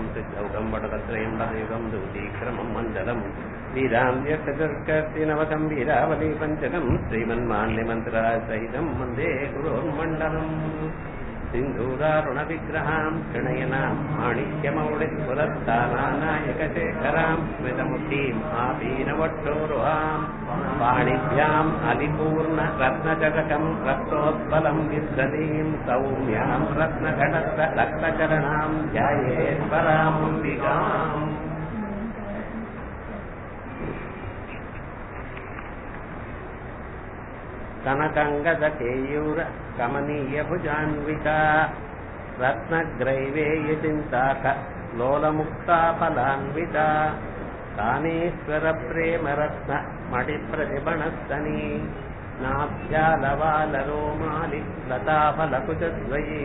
सिद्धौकम् वटकत्रयम् पदयुगम् दूतीक्रमम् मण्डलम् वीरान्त्यचतुर्कर्तिनवकम् वीरावली पञ्चकम् श्रीमन्माल्यमन्त्रासहितम् वन्दे गुरोर्मण्डलम् सिन्धूरारुणविग्रहाम् क्षणयनाम् माणिक्यमौलिपुरस्तानानायकशेखराम् स्मितमुखीम् आपीनवक्षोरुहाम् पाणिभ्याम् अलिपूर्ण रत्नजगकम् रक्तोत्पलम् विद्रदीम् सौम्याम् रत्नघटस्थ रक्तचरणाम् ध्यायेश्वरामम्बिकाम् कनकङ्गदकेयूर कमनीयभुजान्विता रत्नग्रैवेयचिन्ताक लोलमुक्ताफलान्विता कामेश्वरप्रेमरत्न मणिप्रतिबणस्तनी नाभ्यालवालरोमालि लताफलकुचद्वये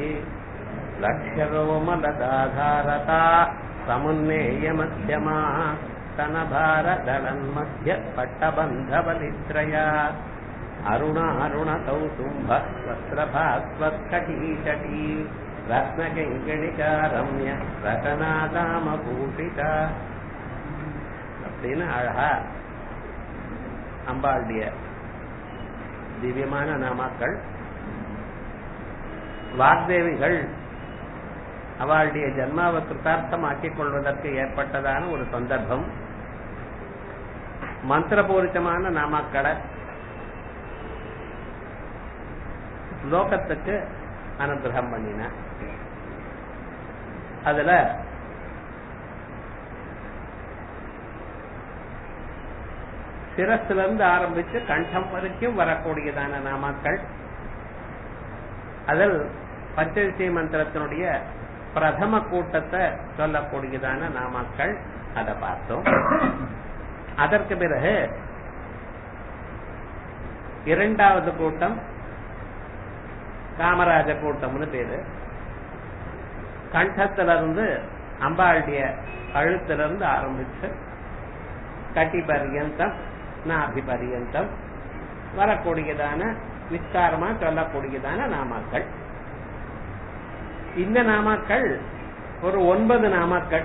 लक्ष्यरोमलताधारता समुन्नेयमध्यमा स्तनभारदलन्मध्य पट्टबन्धबलित्रया अरुणारुणकौसुम्भ वस्त्रभास्वत्कटीचटी ரத்னகிங்கணிகாரம்ய ரகநாதாமபூஷிதா அப்படின்னு அழகா அம்பாளுடைய திவ்யமான நாமாக்கள் வாக்தேவிகள் அவளுடைய ஜன்மாவை கிருத்தார்த்தமாக்கிக் கொள்வதற்கு ஏற்பட்டதான ஒரு சந்தர்ப்பம் மந்திரபூரிதமான நாமாக்களை லோகத்துக்கு அனுகிரகம் பண்ணின அதுல சிரஸ்ல இருந்து ஆரம்பிச்சு கண்டம் வரைக்கும் வரக்கூடியதான நாமாக்கள் அதில் பஞ்சவிசய மந்திரத்தினுடைய பிரதம கூட்டத்தை சொல்லக்கூடியதான நாமாக்கள் அதை பார்த்தோம் அதற்கு பிறகு இரண்டாவது கூட்டம் காமராஜ கூட்டம்னு பேரு கண்டத்துல இருந்து அம்பாளுடைய கழுத்துல இருந்து ஆரம்பிச்சு கட்டி பரியந்தம் நாபி பரியந்தம் வரக்கூடியதான விஸ்தாரமா சொல்லக்கூடியதான நாமாக்கள் இந்த நாமாக்கள் ஒரு ஒன்பது நாமாக்கள்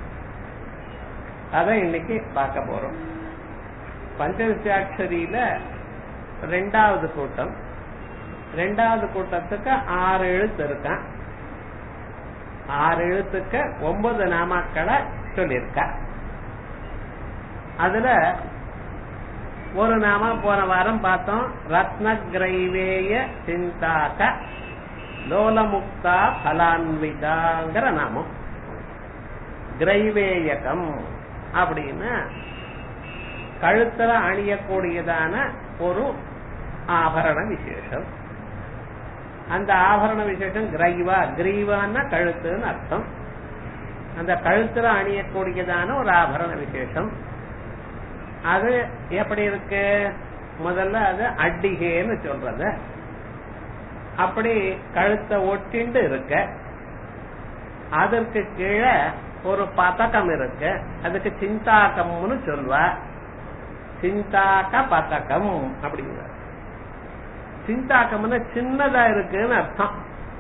அதை இன்னைக்கு பார்க்க போறோம் பஞ்சவிசாட்சரியில ரெண்டாவது கூட்டம் ரெண்டாவது கூட்டத்துக்கு ஆறு எழுத்து இருக்கான் ஆறு எழுத்துக்கு ஒன்பது நாமாக்களை சொல்லியிருக்க அதுல ஒரு நாம போன வாரம் பார்த்தோம் ரத்ன கிரைவேய சிந்தாக்க லோலமுக்தா பலான்விதாங்கிற நாமம் கிரைவேயகம் அப்படின்னு கழுத்துல அணியக்கூடியதான ஒரு ஆபரண விசேஷம் அந்த ஆபரண விசேஷம் கிரைவா கிரீவான்னா கழுத்துன்னு அர்த்தம் அந்த கழுத்துல அணியக்கூடியதான ஒரு ஆபரண விசேஷம் அது எப்படி இருக்கு முதல்ல அது அட்டிகேன்னு சொல்றது அப்படி கழுத்தை ஒட்டிண்டு இருக்க அதற்கு கீழே ஒரு பதக்கம் இருக்கு அதுக்கு சிந்தாக்கம்னு சொல்வா சிந்தாக்க பதக்கம் அப்படிங்கிற சிந்தாக்கம்னா சின்னதா இருக்குன்னு அர்த்தம்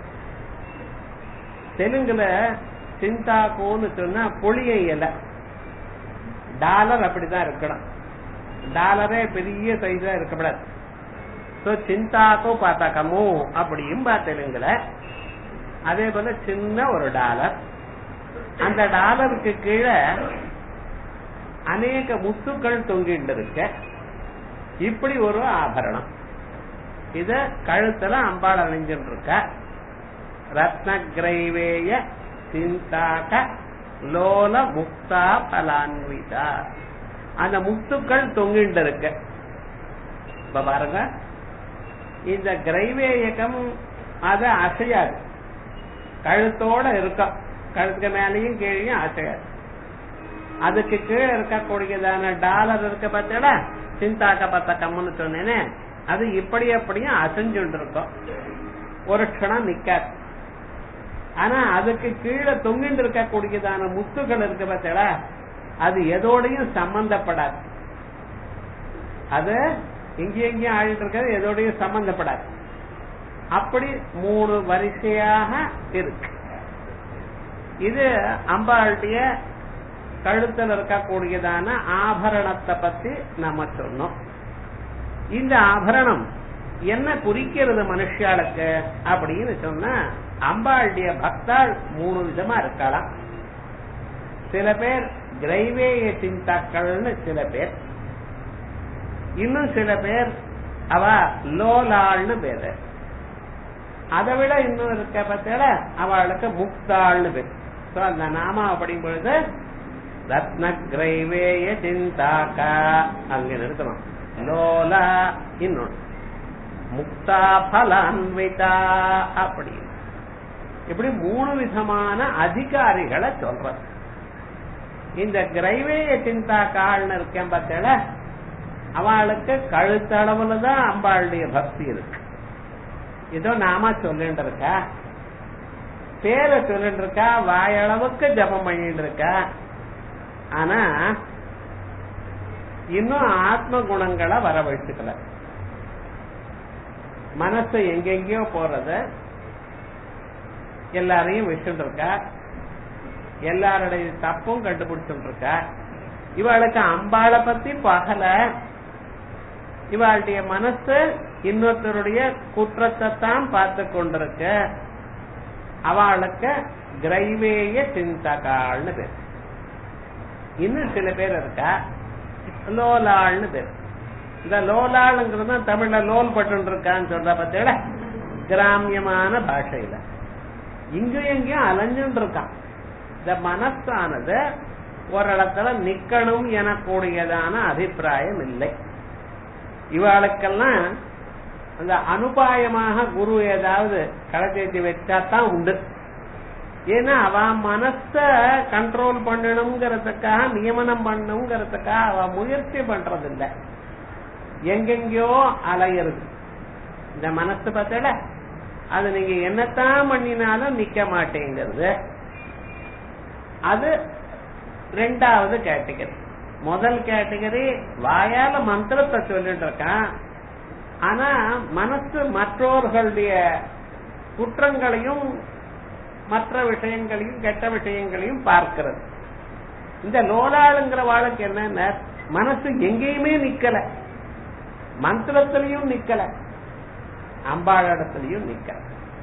தெலுங்குல சிந்தாக்கோன்னு சொன்னா புளிய இலை டாலர் அப்படிதான் இருக்கணும் டாலரே பெரிய சைஸா இருக்கக்கூடாது சோ சிந்தாக்கோ பாத்தாக்கமோ அப்படியும் தெலுங்குல அதே போல சின்ன ஒரு டாலர் அந்த டாலருக்கு கீழே அநேக முத்துக்கள் தொங்கிட்டு இருக்க இப்படி ஒரு ஆபரணம் இத கழுத்துல அம்பாள் அணிஞ்சுட்டு இருக்க ரத்ன கிரைவேய சிந்தாக்க லோல முக்தா பலான்விதா அந்த முத்துக்கள் தொங்கிட்டு இருக்க இப்ப பாருங்க இந்த கிரைவேயகம் அது அசையாது கழுத்தோட இருக்கும் கழுத்துக்கு மேலேயும் கீழேயும் அசையாது அதுக்கு கீழே இருக்கக்கூடியதான டாலர் இருக்க பார்த்தா சிந்தாக்க பத்தக்கம்னு சொன்னேனே அது இப்படி அப்படியும் அசைஞ்சுட்டு இருக்கும் ஒரு க்ஷணம் நிக்காது ஆனா அதுக்கு கீழே தொங்கிட்டு இருக்கக்கூடியதான முத்துகள் இருக்கு பார்த்தா அது எதோடையும் சம்பந்தப்படாது அது இங்கேயும் இங்கேயும் ஆடிட்டு இருக்கிறது எதோடையும் சம்பந்தப்படாது அப்படி மூணு வரிசையாக இருக்கு இது அம்பாளுடைய கழுத்தில் இருக்கக்கூடியதான ஆபரணத்தை பத்தி நம்ம சொன்னோம் இந்த ஆபரணம் என்ன குறிக்கிறது மனுஷாளுக்கு அப்படின்னு சொன்னா அம்பாளுடைய பக்தாள் மூணு விதமா இருக்கலாம் சில பேர் கிரைவேய சிந்தாக்கள்னு சில பேர் இன்னும் சில பேர் அவ லோலாள்னு பேரு அதை விட இன்னும் இருக்க பத்தியில அவளுக்கு முக்தாள்னு பேர் So, அந்த நாமா அப்படிங்கும் பொழுது ரத்ன கிரைவேய சிந்தாக்கா அங்க நிறுத்தணும் லோலா இன்னொன்னு முக்தா பலான்விதா அப்படி இப்படி மூணு விதமான அதிகாரிகளை சொல்ற இந்த கிரைவேய சிந்தா கால்னு இருக்கேன் பார்த்தல அவளுக்கு கழுத்தளவுல தான் அம்பாளுடைய பக்தி இருக்கு இதோ நாம சொல்லிட்டு இருக்கா பேரை சொல்லிட்டு இருக்கா வாயளவுக்கு ஜபம் பண்ணிட்டு இருக்கா ஆனா இன்னும் ஆத்ம குணங்களை வரவழைச்சுக்கல மனசு எங்கெங்கயோ போறது எல்லாரையும் விட்டுட்டு இருக்கா எல்லாருடைய தப்பும் கண்டுபிடிச்சுட்டு இருக்கா இவளுக்கு அம்பாளை பத்தி பகல இவளுடைய மனசு இன்னொருத்தருடைய குற்றத்தை தான் பார்த்து கொண்டிருக்க அவளுக்கு கிரைவேய சிந்தகால்னு பேர் இன்னும் சில பேர் இருக்கா லோலாள்னு பேர் இந்த லோலாளுங்கிறது தான் தமிழ்ல லோல் பட்டு இருக்கான்னு சொல்ற பத்தியில கிராமியமான பாஷையில இங்கேயும் எங்கேயும் அலைஞ்சுட்டு இருக்கான் இந்த மனசானது ஒரு இடத்துல நிக்கணும் எனக்கூடியதான அபிப்பிராயம் இல்லை இவாளுக்கெல்லாம் அந்த அனுபாயமாக குரு ஏதாவது கடைத்தேத்தி வச்சா தான் உண்டு ஏன்னா அவ மனச கண்ட்ரோல் பண்ணணுங்கிறதுக்காக நியமனம் பண்ணணுங்கிறதுக்காக அவ முயற்சி பண்றது இல்ல எங்கெங்கயோ அலையிறது இந்த மனசு பார்த்தல அது நீங்க என்னத்தான் பண்ணினாலும் நிக்க மாட்டேங்கிறது அது ரெண்டாவது கேட்டகரி முதல் கேட்டகரி வாயால மந்திரத்தை சொல்லிட்டு இருக்கான் ஆனா மனசு மற்றவர்களுடைய குற்றங்களையும் மற்ற விஷயங்களையும் கெட்ட விஷயங்களையும் பார்க்கிறது இந்த லோலாளுங்கிற வாளுக்கு என்ன மனசு எங்கேயுமே நிக்கல மந்திரத்திலையும் நிக்கல அம்பாளிடத்திலையும் நிக்கல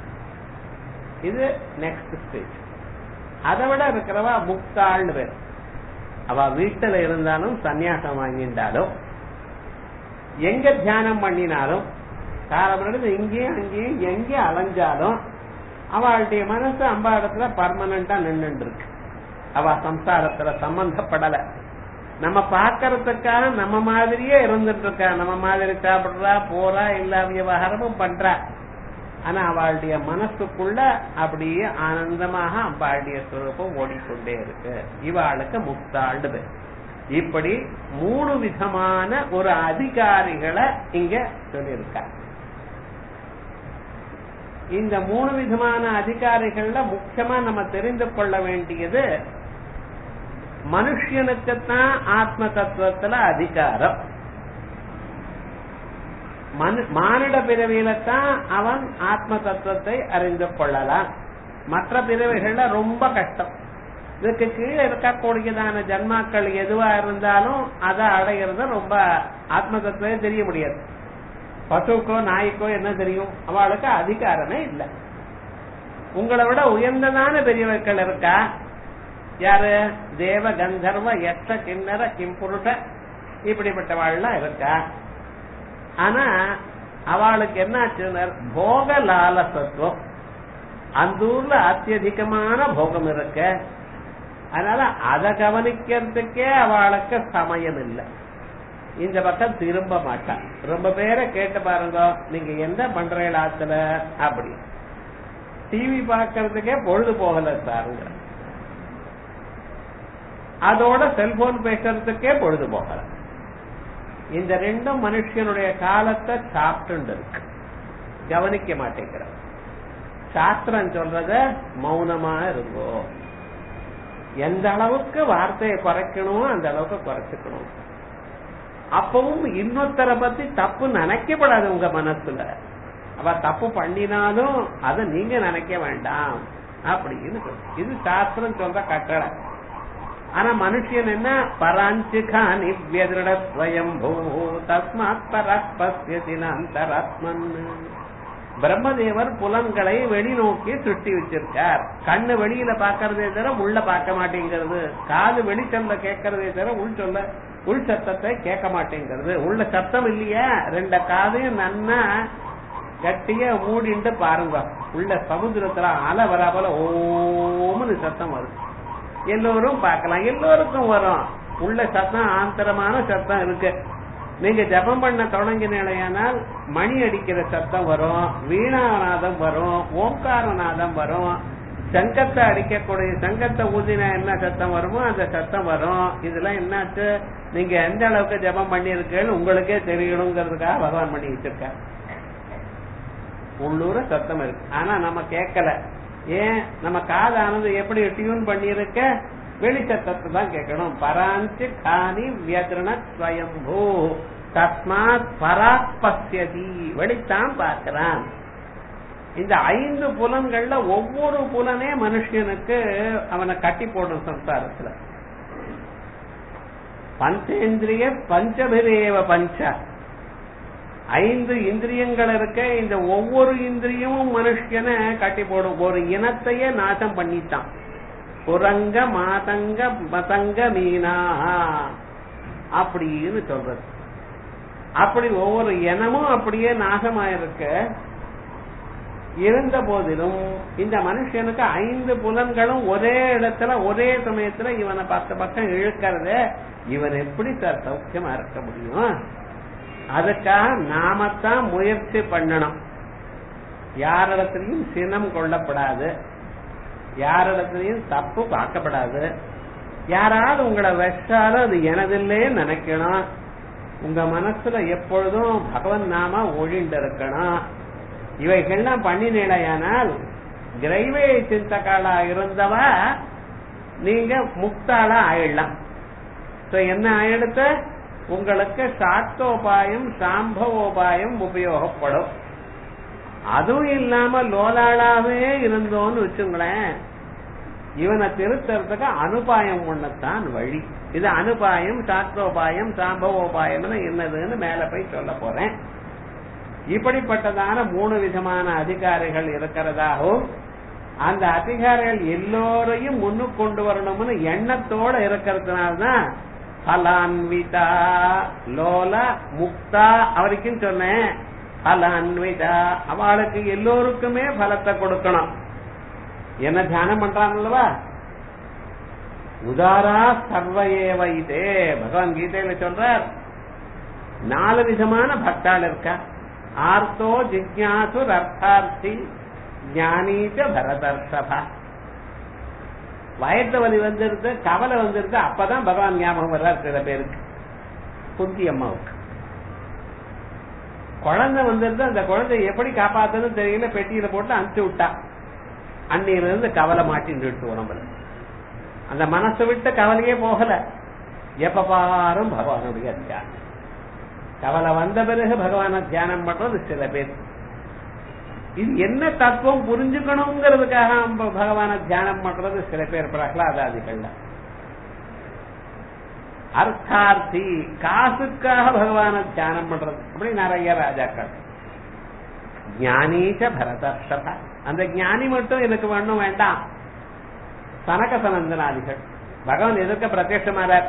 இது நெக்ஸ்ட் ஸ்டேஜ் அதை விட இருக்கிறவா முக்தாள்னு பேர் அவ வீட்டுல இருந்தாலும் சன்னியாசம் வாங்கிட்டாலும் எங்க தியானம் பண்ணினாலும் காலப்படி இங்கேயும் அங்கேயும் எங்க அலைஞ்சாலும் அவளுடைய மனசு அம்பா இடத்துல பர்மனண்டா நின்று இருக்கு அவ சம்சாரத்துல சம்பந்தப்படல நம்ம பாக்கறதுக்காக நம்ம மாதிரியே இருந்துட்டு இருக்கா நம்ம மாதிரி சாப்பிடுறா போறா எல்லா விவகாரமும் பண்றா ஆனா அவளுடைய மனசுக்குள்ள அப்படியே ஆனந்தமாக அம்பாளுடைய சுரூபம் ஓடிக்கொண்டே இருக்கு இவாளுக்கு முக்தாண்டு பேர் இப்படி மூணு விதமான ஒரு அதிகாரிகளை இங்க சொல்லியிருக்க இந்த மூணு விதமான அதிகாரிகள்ல முக்கியமா நம்ம தெரிந்து கொள்ள வேண்டியது மனுஷனுக்குத்தான் ஆத்ம தத்துவத்துல அதிகாரம் மானிட பிறவியில்தான் அவன் ஆத்ம தத்துவத்தை அறிந்து கொள்ளலாம் மற்ற பிறவிகள்ல ரொம்ப கஷ்டம் இதுக்கு கீழே இருக்கக்கூடியதான ஜன்மாக்கள் எதுவா இருந்தாலும் அதை அடைகிறது ரொம்ப ஆத்ம தத்துவமே தெரிய முடியாது பசுக்கோ நாய்க்கோ என்ன தெரியும் அவளுக்கு அதிகாரமே இல்லை உங்களை விட உயர்ந்ததான பெரியவர்கள் இருக்கா யாரு தேவ கந்தர்வ எட்ட கிண்ணற கிம்புருஷ இப்படிப்பட்டவாள்லாம் இருக்கா ஆனா அவளுக்கு என்ன போக லாலசத்துவம் அந்த ஊர்ல அத்தியதிகமான போகம் இருக்க அதனால அதை கவனிக்கிறதுக்கே அவளுக்கு சமயம் இல்லை இந்த பக்கம் திரும்ப மாட்டான் ரொம்ப பேரை கேட்டு பாருங்க நீங்க என்ன பண்றீங்க ஆத்துல அப்படி டிவி பாக்குறதுக்கே பொழுது போகல சாருங்க அதோட செல்போன் பேசுறதுக்கே பொழுது போகல இந்த ரெண்டும் மனுஷனுடைய காலத்தை சாப்பிட்டு இருக்கு கவனிக்க மாட்டேங்கிற சாஸ்திரம் சொல்றத மௌனமா இருங்கோ எந்த அளவுக்கு வார்த்தையை குறைக்கணும் அந்த அளவுக்கு குறைச்சுக்கணும் அப்பவும் இன்னொருத்தரை பத்தி தப்பு நினைக்கப்படாது உங்க மனசுல அவ தப்பு பண்ணினாலும் அதை நீங்க நினைக்க வேண்டாம் அப்படின்னு சொல்லு இது சாஸ்திரம் சொல்ற கட்டளை ஆனா மனுஷன் என்ன பராஞ்சிகானி வியதிருட ஸ்வயம்பூ தஸ்மாத் பரஸ்பஸ்யதினாந்தராத்மன் பிரம்மதேவர் புலன்களை வெளிநோக்கி சுட்டி வச்சிருக்கார் கண்ணு வெளியில பாக்குறதே தவிர உள்ள பார்க்க மாட்டேங்கிறது காது வெளிச்சொல்ல கேட்கறதே தவிர உள் சொல்ல உள் சத்தத்தை கேட்க மாட்டேங்கிறது உள்ள சத்தம் இல்லையா ரெண்ட காதையும் நன்னா கட்டிய மூடிண்டு பாருங்க உள்ள சமுத்திரத்துல அலை வராபல ஓம்னு சத்தம் வருது எல்லோரும் பார்க்கலாம் எல்லோருக்கும் வரும் உள்ள சத்தம் ஆந்தரமான சத்தம் இருக்கு நீங்க ஜபம் பண்ண தொடங்கினால் மணி அடிக்கிற சத்தம் வரும் வீணாநாதம் வரும் ஓங்காரநாதம் வரும் சங்கத்தை அடிக்கக்கூடிய சங்கத்தை ஊதினா என்ன சத்தம் வருமோ அந்த சத்தம் வரும் இதெல்லாம் என்னாச்சு நீங்க எந்த அளவுக்கு ஜபம் பண்ணிருக்கீங்கன்னு உங்களுக்கே தெரியணுங்கிறதுக்காக பகவான் பண்ணி வச்சிருக்காரு உள்ளூர சத்தம் இருக்கு ஆனா நம்ம கேட்கல ஏன் நம்ம காதானது எப்படி டியூன் பண்ணிருக்க வெளி சத்தத்தை தான் கேட்கணும் பராஞ்சி காணி வியதிரண ஸ்வயம்பூ தஸ்மாத் பராப்பசியதி வெளித்தான் பார்க்கிறான் இந்த ஐந்து புலன்கள்ல ஒவ்வொரு புலனே மனுஷனுக்கு அவனை கட்டி போடும் சம்சாரத்துல பஞ்சேந்திரிய பஞ்சபிரேவ பஞ்ச ஐந்து இந்திரியங்கள் இருக்க இந்த ஒவ்வொரு இந்திரியமும் மனுஷனை கட்டி போடும் ஒரு இனத்தையே நாசம் பண்ணிட்டான் குரங்க மாதங்க மதங்க மீனா அப்படின்னு சொல்றது அப்படி ஒவ்வொரு இனமும் அப்படியே நாசமாயிருக்க இருந்த போதிலும் இந்த மனுஷனுக்கு ஐந்து புலன்களும் ஒரே இடத்துல ஒரே சமயத்துல இவனை பத்து பக்கம் இழுக்கிறத இவன் எப்படி சார் சௌக்கியமா இருக்க முடியும் அதுக்காக நாமத்தான் முயற்சி பண்ணணும் யாரிடத்திலையும் சினம் கொள்ளப்படாது யாரிடத்திலையும் தப்பு பார்க்கப்படாது யாராவது உங்களை வச்சாலும் அது எனதில்லே நினைக்கணும் உங்க மனசுல எப்பொழுதும் பகவன் நாம ஒழிண்டு இருக்கணும் இவைகள்லாம் பண்ணினேடையானால் கிரைவே சிந்தகாலா இருந்தவா நீங்க முக்தாளா ஆயிடலாம் என்ன ஆயிடுத்த உங்களுக்கு சாக்தோபாயம் சாம்பவோபாயம் உபயோகப்படும் அதுவும் இல்லாம லோலாளாவே இருந்தோம்னு வச்சுங்களேன் இவனை திருத்தறதுக்கு அனுபாயம் ஒண்ணுத்தான் வழி இது அனுபாயம் சாக்தோபாயம் சாம்பவோபாயம்னு என்னதுன்னு மேல போய் சொல்ல போறேன் இப்படிப்பட்டதான மூணு விதமான அதிகாரிகள் இருக்கிறதாகவும் அந்த அதிகாரிகள் எல்லோரையும் முன்னுக்கு கொண்டு வரணும்னு எண்ணத்தோட இருக்கிறதுனால்தான் பலான்விதா லோல முக்தா அவருக்கும் சொன்னேன் பலான்விதா அவளுக்கு எல்லோருக்குமே பலத்தை கொடுக்கணும் என்ன தியானம் பண்றாங்கல்லவா உதாரா சர்வயேவ இதே பகவான் கீதையில சொல்றார் நாலு விதமான பக்தாள் இருக்கா ஆர்த்தோ ஜிக்யாசு அர்த்தார்த்தி ஞானீச்ச பரதர்ஷபா வயத்த வலி வந்துருது கவலை வந்துருது அப்பதான் பகவான் ஞாபகம் வர்றார் சில பேருக்கு குந்தி அம்மாவுக்கு குழந்தை வந்துருது அந்த குழந்தை எப்படி காப்பாத்துன்னு தெரியல பெட்டியில போட்டு அனுப்பிச்சு விட்டா அன்னையில இருந்து கவலை மாட்டின்னு உடம்புல அந்த மனசு விட்டு கவலையே போகல எப்ப பாரும் பகவானுடைய தியானம் கவலை வந்த பிறகு பகவான தியானம் பண்றது சில பேர் இது என்ன தத்துவம் புரிஞ்சுக்கணுங்கிறதுக்காக பகவான தியானம் பண்றது சில பேர் பிரகலாதாதிகள்ல அர்த்தார்த்தி காசுக்காக பகவான தியானம் பண்றது அப்படி நிறைய ராஜாக்கள் ஞானீச்ச பரதர்ஷப அந்த ஞானி மட்டும் எனக்கு வேணும் வேண்டாம் சனக சனந்தனாதிகள் பகவான் எதிர்க்க பிரத்யட்சமாறார்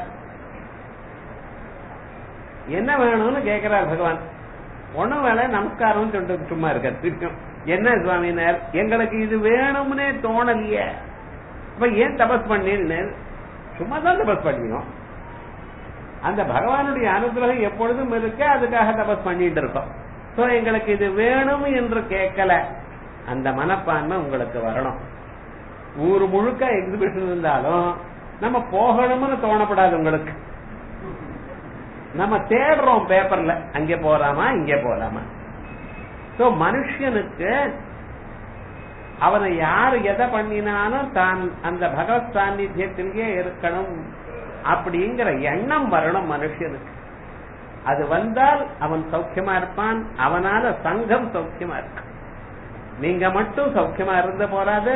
என்ன வேணும்னு கேட்கிறார் பகவான் ஒண்ணும் வேலை நமஸ்காரம் சொல்லிட்டு சும்மா இருக்கார் திருப்பியும் என்ன சுவாமினர் எங்களுக்கு இது வேணும்னே தோணலையே இப்ப ஏன் தபஸ் பண்ணேன்னு சும்மா தான் தபஸ் பண்ணினோம் அந்த பகவானுடைய அனுகிரகம் எப்பொழுதும் இருக்க அதுக்காக தபஸ் பண்ணிட்டு இருக்கோம் சோ எங்களுக்கு இது வேணும் என்று கேட்கல அந்த மனப்பான்மை உங்களுக்கு வரணும் ஊர் முழுக்க எக்ஸிபிஷன் இருந்தாலும் நம்ம போகணும்னு தோணப்படாது உங்களுக்கு நம்ம தேடுறோம் பேப்பர்ல அங்க போலாமா இங்க போலாமா சோ மனுஷனுக்கு அவனை யாரு எதை பண்ணினாலும் தான் அந்த பகவத் சாநித்தியத்திலேயே இருக்கணும் அப்படிங்கிற எண்ணம் வரணும் மனுஷனுக்கு அது வந்தால் அவன் சௌக்கியமா இருப்பான் அவனால சங்கம் சௌக்கியமா இருக்கு நீங்க மட்டும் சௌக்கியமா இருந்த போறாது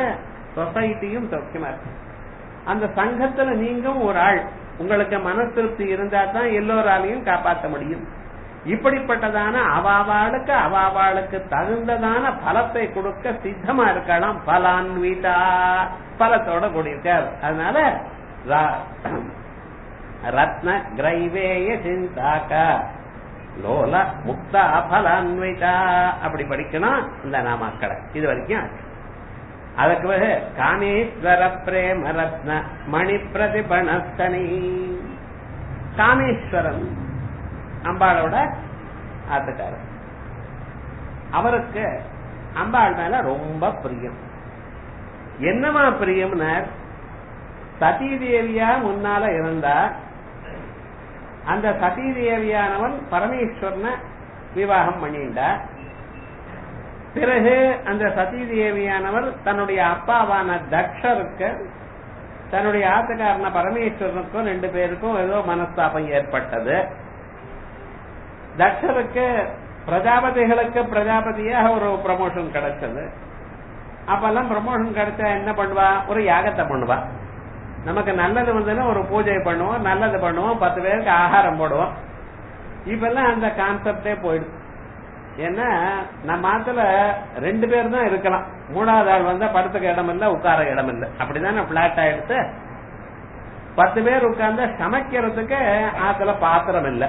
சொசைட்டியும் சௌக்கியமா இருக்கும் அந்த சங்கத்துல நீங்களும் ஒரு ஆள் உங்களுக்கு மன திருப்தி இருந்தா தான் எல்லோராலையும் காப்பாற்ற முடியும் இப்படிப்பட்டதான அவாவாளுக்கு அவாவாளுக்கு தகுந்ததான பலத்தை கொடுக்க சித்தமா இருக்கலாம் பலான்விதா பலத்தோட கூடியிருக்கார் அதனால ர- ரத்ன கிரைவேய சிந்தாக்க லோல முக்தா பலான்விதா அப்படி படிக்கணும் இந்த நாமாக்களை இது வரைக்கும் ஆச்சு அதுக்கு பிறகு காமேஸ்வர பிரேம ரத்ன மணி பிரதிபணஸ்தனி காமேஸ்வரன் அம்பாளோட ஆத்துக்காரர் அவருக்கு அம்பாள் மேல ரொம்ப பிரியம் என்னமா பிரியம்னர் சதி தேவியா முன்னால இருந்தா அந்த சதி தேவியானவன் பரமேஸ்வரனை விவாகம் பண்ணிண்டா பிறகு அந்த சதி தேவியானவர் தன்னுடைய அப்பாவான தக்ஷருக்கு தன்னுடைய ஆத்துக்காரன பரமேஸ்வரனுக்கும் ரெண்டு பேருக்கும் ஏதோ மனஸ்தாபம் ஏற்பட்டது தக்ஷருக்கு பிரஜாபதிகளுக்கு பிரஜாபதியாக ஒரு ப்ரமோஷன் கிடைச்சது அப்பெல்லாம் ப்ரமோஷன் கிடைச்சா என்ன பண்ணுவா ஒரு யாகத்தை பண்ணுவா நமக்கு நல்லது வந்ததுன்னா ஒரு பூஜை பண்ணுவோம் நல்லது பண்ணுவோம் பத்து பேருக்கு ஆகாரம் போடுவோம் இப்பெல்லாம் அந்த கான்செப்டே போயிடுது ஏன்னா நம்ம ஆத்துல ரெண்டு பேர் தான் இருக்கலாம் மூணாவது ஆள் வந்தா படத்துக்கு இடம் இல்ல உட்கார இடம் இல்ல அப்படிதானே பிளாட் ஆயிடுச்சு பத்து பேர் உட்கார்ந்தா சமைக்கிறதுக்கு ஆத்துல பாத்திரம் இல்ல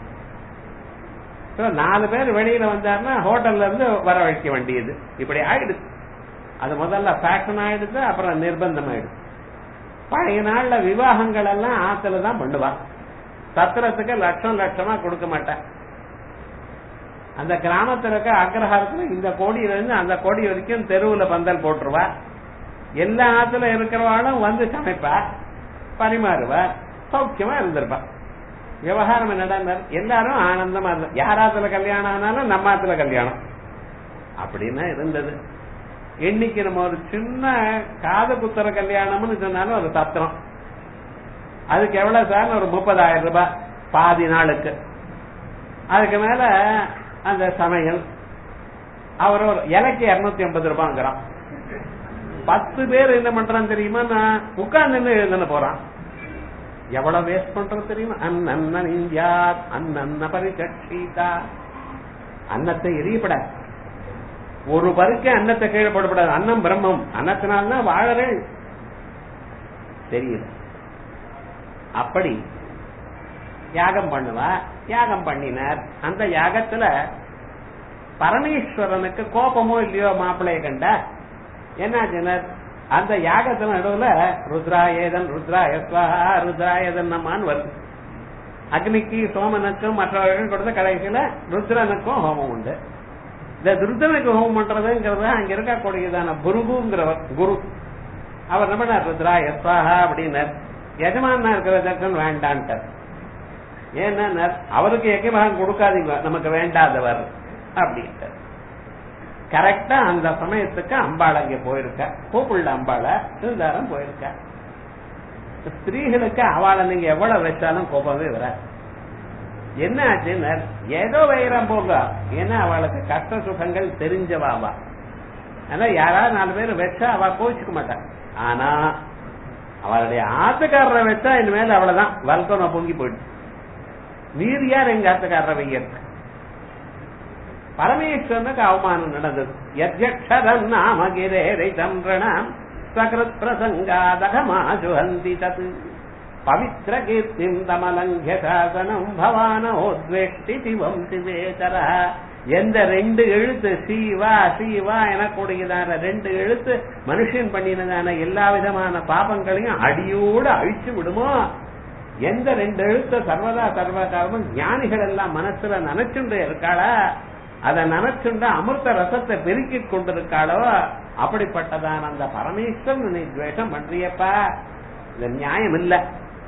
So, நாலு பேர் வெளியில வந்தாருன்னா ஹோட்டல்ல இருந்து வர வைக்க வேண்டியது இப்படி ஆயிடுது அது முதல்ல ஃபேஷன் ஆயிடுது அப்புறம் நிர்பந்தம் ஆயிடுது பழைய நாள்ல விவாகங்கள் எல்லாம் ஆத்துல தான் பண்ணுவா சத்திரத்துக்கு லட்சம் லட்சமா கொடுக்க மாட்டேன் அந்த கிராமத்துல இருக்க அக்ரஹாரத்துல இந்த கோடியில இருந்து அந்த கோடி வரைக்கும் தெருவுல பந்தல் போட்டுருவா எல்லா ஆத்துல இருக்கிறவாளும் வந்து சமைப்பா பரிமாறுவா சௌக்கியமா இருந்திருப்பா விவகாரம் என்னடா எல்லாரும் ஆனந்தமா இருந்த யாராத்துல கல்யாணம் ஆனாலும் நம்ம ஆத்துல கல்யாணம் அப்படின்னா இருந்தது இன்னைக்கு நம்ம ஒரு சின்ன காது குத்துற கல்யாணம்னு சொன்னாலும் ஒரு சத்திரம் அதுக்கு எவ்வளவு சார் ஒரு முப்பதாயிரம் ரூபாய் பாதி நாளுக்கு அதுக்கு மேல அந்த சமையல் அவர் ஒரு இலைக்கு இருநூத்தி ஐம்பது ரூபாங்கிறான் பத்து பேர் என்ன பண்றான் தெரியுமா நான் உட்கார்ந்து எழுதுன போறான் எவ்வளவு வேஸ்ட் பண்றது தெரியுமா அன்னன்ன இந்தியா அன்னன்ன பரிகட்சிதா அன்னத்தை எரியப்பட ஒரு பருக்க அன்னத்தை கீழே போடப்படாது அன்னம் பிரம்மம் அன்னத்தினால்தான் வாழறேன் தெரியல அப்படி யாகம் பண்ணுவா யாகம் பண்ணினார் அந்த யாகத்துல பரமேஸ்வரனுக்கு கோபமோ இல்லையோ மாப்பிள்ளைய கண்டா என்னாச்சுனர் அந்த யாகத்துல நடுவுல ருத்ராயேதன் ருத்ராயஸ்வஹா ருத்ராயதன் நம்மான்னு வருது அக்னிக்கு சோமனுக்கும் மற்றவர்கள் கொடுத்த கடைசியில ருத்ரனுக்கும் ஹோமம் உண்டு இந்த ருத்ரனுக்கு ஹோமம் பண்றதுங்கிறது அங்க இருக்கக்கூடியதான குருகுங்கிறவர் குரு அவர் என்ன பண்ணார் ருத்ராயஸ்வஹா அப்படின்னார் எஜமானா இருக்கிற தர்க்கன் வேண்டான்ட்டார் ஏன்னா அவருக்கு எக்கமகம் கொடுக்காதீங்க நமக்கு வேண்டாதவர் அப்படின்ட்டு கரெக்டா அந்த சமயத்துக்கு அம்பாள் அங்க போயிருக்க பூப்புள்ள அம்பாள சிறுதாரம் போயிருக்க ஸ்திரீகளுக்கு அவளை நீங்க எவ்வளவு வச்சாலும் கோபமே வர என்ன ஆச்சுன்னு ஏதோ வைரம் போக ஏன்னா அவளுக்கு கஷ்ட சுகங்கள் தெரிஞ்சவாவா ஆனா யாராவது நாலு பேர் வச்சா அவ கோச்சுக்க மாட்டான் ஆனா அவளுடைய ஆத்துக்காரரை வச்சா இனிமேல் அவ்வளவுதான் வல்கோன பொங்கி போயிடுச்சு நீர் யார் எங்க ஆத்துக்காரரை வையற்கு பரமேஸ்வரனுக்கு அவமானம் நடந்தது யத்யக்ஷரம் நாம கிரேரை சம்பிரணாம் சகிருத் பிரசங்காதகமாஜுஹந்தி தத் பவித்ர கீர்த்திம் தமலங்கிய சாசனம் பவானோத்வேஷ்டி சிவம் சிவேதர எந்த ரெண்டு எழுத்து சீவா சீவா எனக்கூடியதான ரெண்டு எழுத்து மனுஷன் பண்ணினதான எல்லா விதமான பாபங்களையும் அடியோடு அழிச்சு விடுமோ எந்த ரெண்டு எழுத்த சர்வதா சர்வகாலமும் ஞானிகள் எல்லாம் மனசுல நினைச்சுண்டு இருக்காளா அதை நினைச்சுண்ட அமிர்த ரசத்தை பெருக்கிக் கொண்டிருக்காளோ அப்படிப்பட்டதான அந்த பரமேஸ்வரன் நீ துவேஷம் பண்றியப்பா இது நியாயம் இல்ல